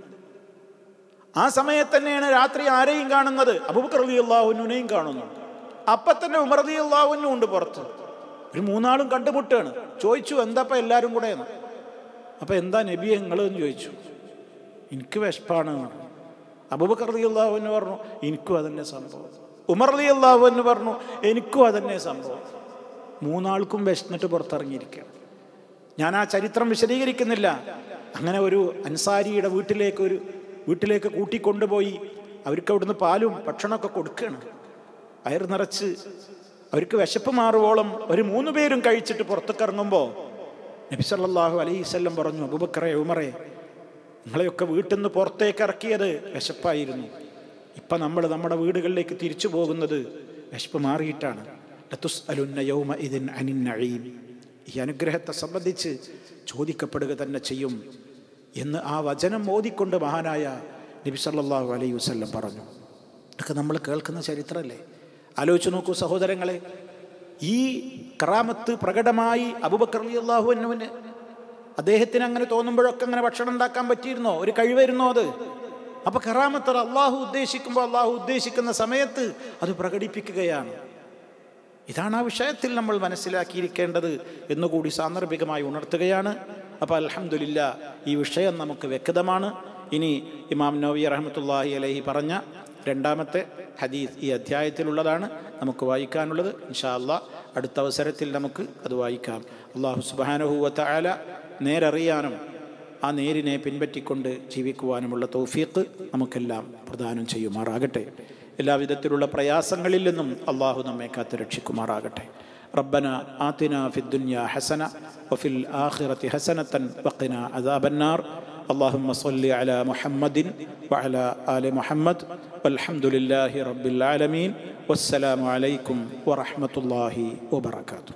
ആ സമയത്ത് തന്നെയാണ് രാത്രി ആരെയും കാണുന്നത് അബൂബക്കർ റളി അള്ളാഹുവിനെയും കാണുന്നു അപ്പൊ തന്നെ ഉമർ റളി അള്ളാഹുവിനും ഉണ്ട് പുറത്ത് ഒരു മൂന്നാളും കണ്ടുമുട്ടുകയാണ് ചോദിച്ചു എന്താപ്പ എല്ലാവരും കൂടെ എന്ന് അപ്പൊ എന്താ നബി നിങ്ങൾ എന്ന് ചോദിച്ചു എനിക്ക് വിശപ്പാണ് എന്ന് പറഞ്ഞു അബൂബക്കർ റളി അള്ളാഹുവിന് പറഞ്ഞു എനിക്കും അതന്നെ സംഭവം ഉമർ റളി അള്ളാഹുവിന് പറഞ്ഞു എനിക്കും അതന്നെ സംഭവം മൂന്നാൾക്കും വിശന്നിട്ട് പുറത്തിറങ്ങിയിരിക്കുകയാണ് ഞാൻ ആ ചരിത്രം വിശദീകരിക്കുന്നില്ല അങ്ങനെ ഒരു അൻസാരിയുടെ വീട്ടിലേക്ക് ഒരു വീട്ടിലേക്ക് കൂട്ടിക്കൊണ്ടുപോയി അവർക്ക് അവിടുന്ന് പാലും ഭക്ഷണമൊക്കെ കൊടുക്കുകയാണ് വയർ നിറച്ച് അവർക്ക് വിശപ്പ് മാറുവോളം ഒരു മൂന്ന് പേരും കഴിച്ചിട്ട് പുറത്തേക്ക് ഇറങ്ങുമ്പോൾ നബി സല്ലല്ലാഹു അലൈഹി വസല്ലം പറഞ്ഞു അബൂബക്കറെ ഉമറെ നിങ്ങളെയൊക്കെ വീട്ടിൽ നിന്ന് പുറത്തേക്ക് ഇറക്കിയത് വിശപ്പായിരുന്നു ഇപ്പം നമ്മൾ നമ്മുടെ വീടുകളിലേക്ക് തിരിച്ചു പോകുന്നത് വിശപ്പ് മാറിയിട്ടാണ് ലതുസ് അലുന്ന യൗമ ഇതിൻ അനിൻ നഴീം ഈ അനുഗ്രഹത്തെ സംബന്ധിച്ച് ചോദിക്കപ്പെടുക തന്നെ ചെയ്യും എന്ന് ആ വചനം ഓതിക്കൊണ്ട് മഹാനായ നബി സല്ലല്ലാഹു അലൈഹി വസല്ലം പറഞ്ഞു ഇതൊക്കെ നമ്മൾ കേൾക്കുന്ന ചരിത്രമല്ലേ ആലോചിച്ച് നോക്കൂ സഹോദരങ്ങളെ ഈ കറാമത്ത് പ്രകടമായി അബുബക്കർ അലി അള്ളാഹു എന്നുവിന് അദ്ദേഹത്തിന് അങ്ങനെ തോന്നുമ്പോഴൊക്കെ അങ്ങനെ ഭക്ഷണം ഉണ്ടാക്കാൻ പറ്റിയിരുന്നോ ഒരു കഴിവായിരുന്നോ അത് അപ്പൊ കറാമത്തർ അള്ളാഹു ഉദ്ദേശിക്കുമ്പോൾ അള്ളാഹു ഉദ്ദേശിക്കുന്ന സമയത്ത് അത് പ്രകടിപ്പിക്കുകയാണ് ഇതാണ് ആ വിഷയത്തിൽ നമ്മൾ മനസ്സിലാക്കിയിരിക്കേണ്ടത് എന്നുകൂടി സാന്ദർഭികമായി ഉണർത്തുകയാണ് അപ്പോൾ അലഹമുല്ല ഈ വിഷയം നമുക്ക് വ്യക്തമാണ് ഇനി ഇമാം നബി റഹമത്തുല്ലാഹി അലഹി പറഞ്ഞ രണ്ടാമത്തെ ഹദീസ് ഈ അധ്യായത്തിലുള്ളതാണ് നമുക്ക് വായിക്കാനുള്ളത് ഇൻഷാ അല്ലാ അടുത്ത അവസരത്തിൽ നമുക്ക് അത് വായിക്കാം അള്ളാഹു സുബാനഹുവത്ത ആല നേരറിയാനും ആ നേരിനെ പിൻപറ്റിക്കൊണ്ട് ജീവിക്കുവാനുമുള്ള തൗഫീഖ് നമുക്കെല്ലാം പ്രദാനം ചെയ്യുമാറാകട്ടെ എല്ലാവിധത്തിലുള്ള പ്രയാസങ്ങളിൽ നിന്നും അള്ളാഹു നമ്മെ കാത്ത് രക്ഷിക്കുമാറാകട്ടെ ربنا آتنا في الدنيا حسنة وفي الآخرة حسنة وقنا عذاب النار اللهم صل على محمد وعلى آل محمد والحمد لله رب العالمين والسلام عليكم ورحمة الله وبركاته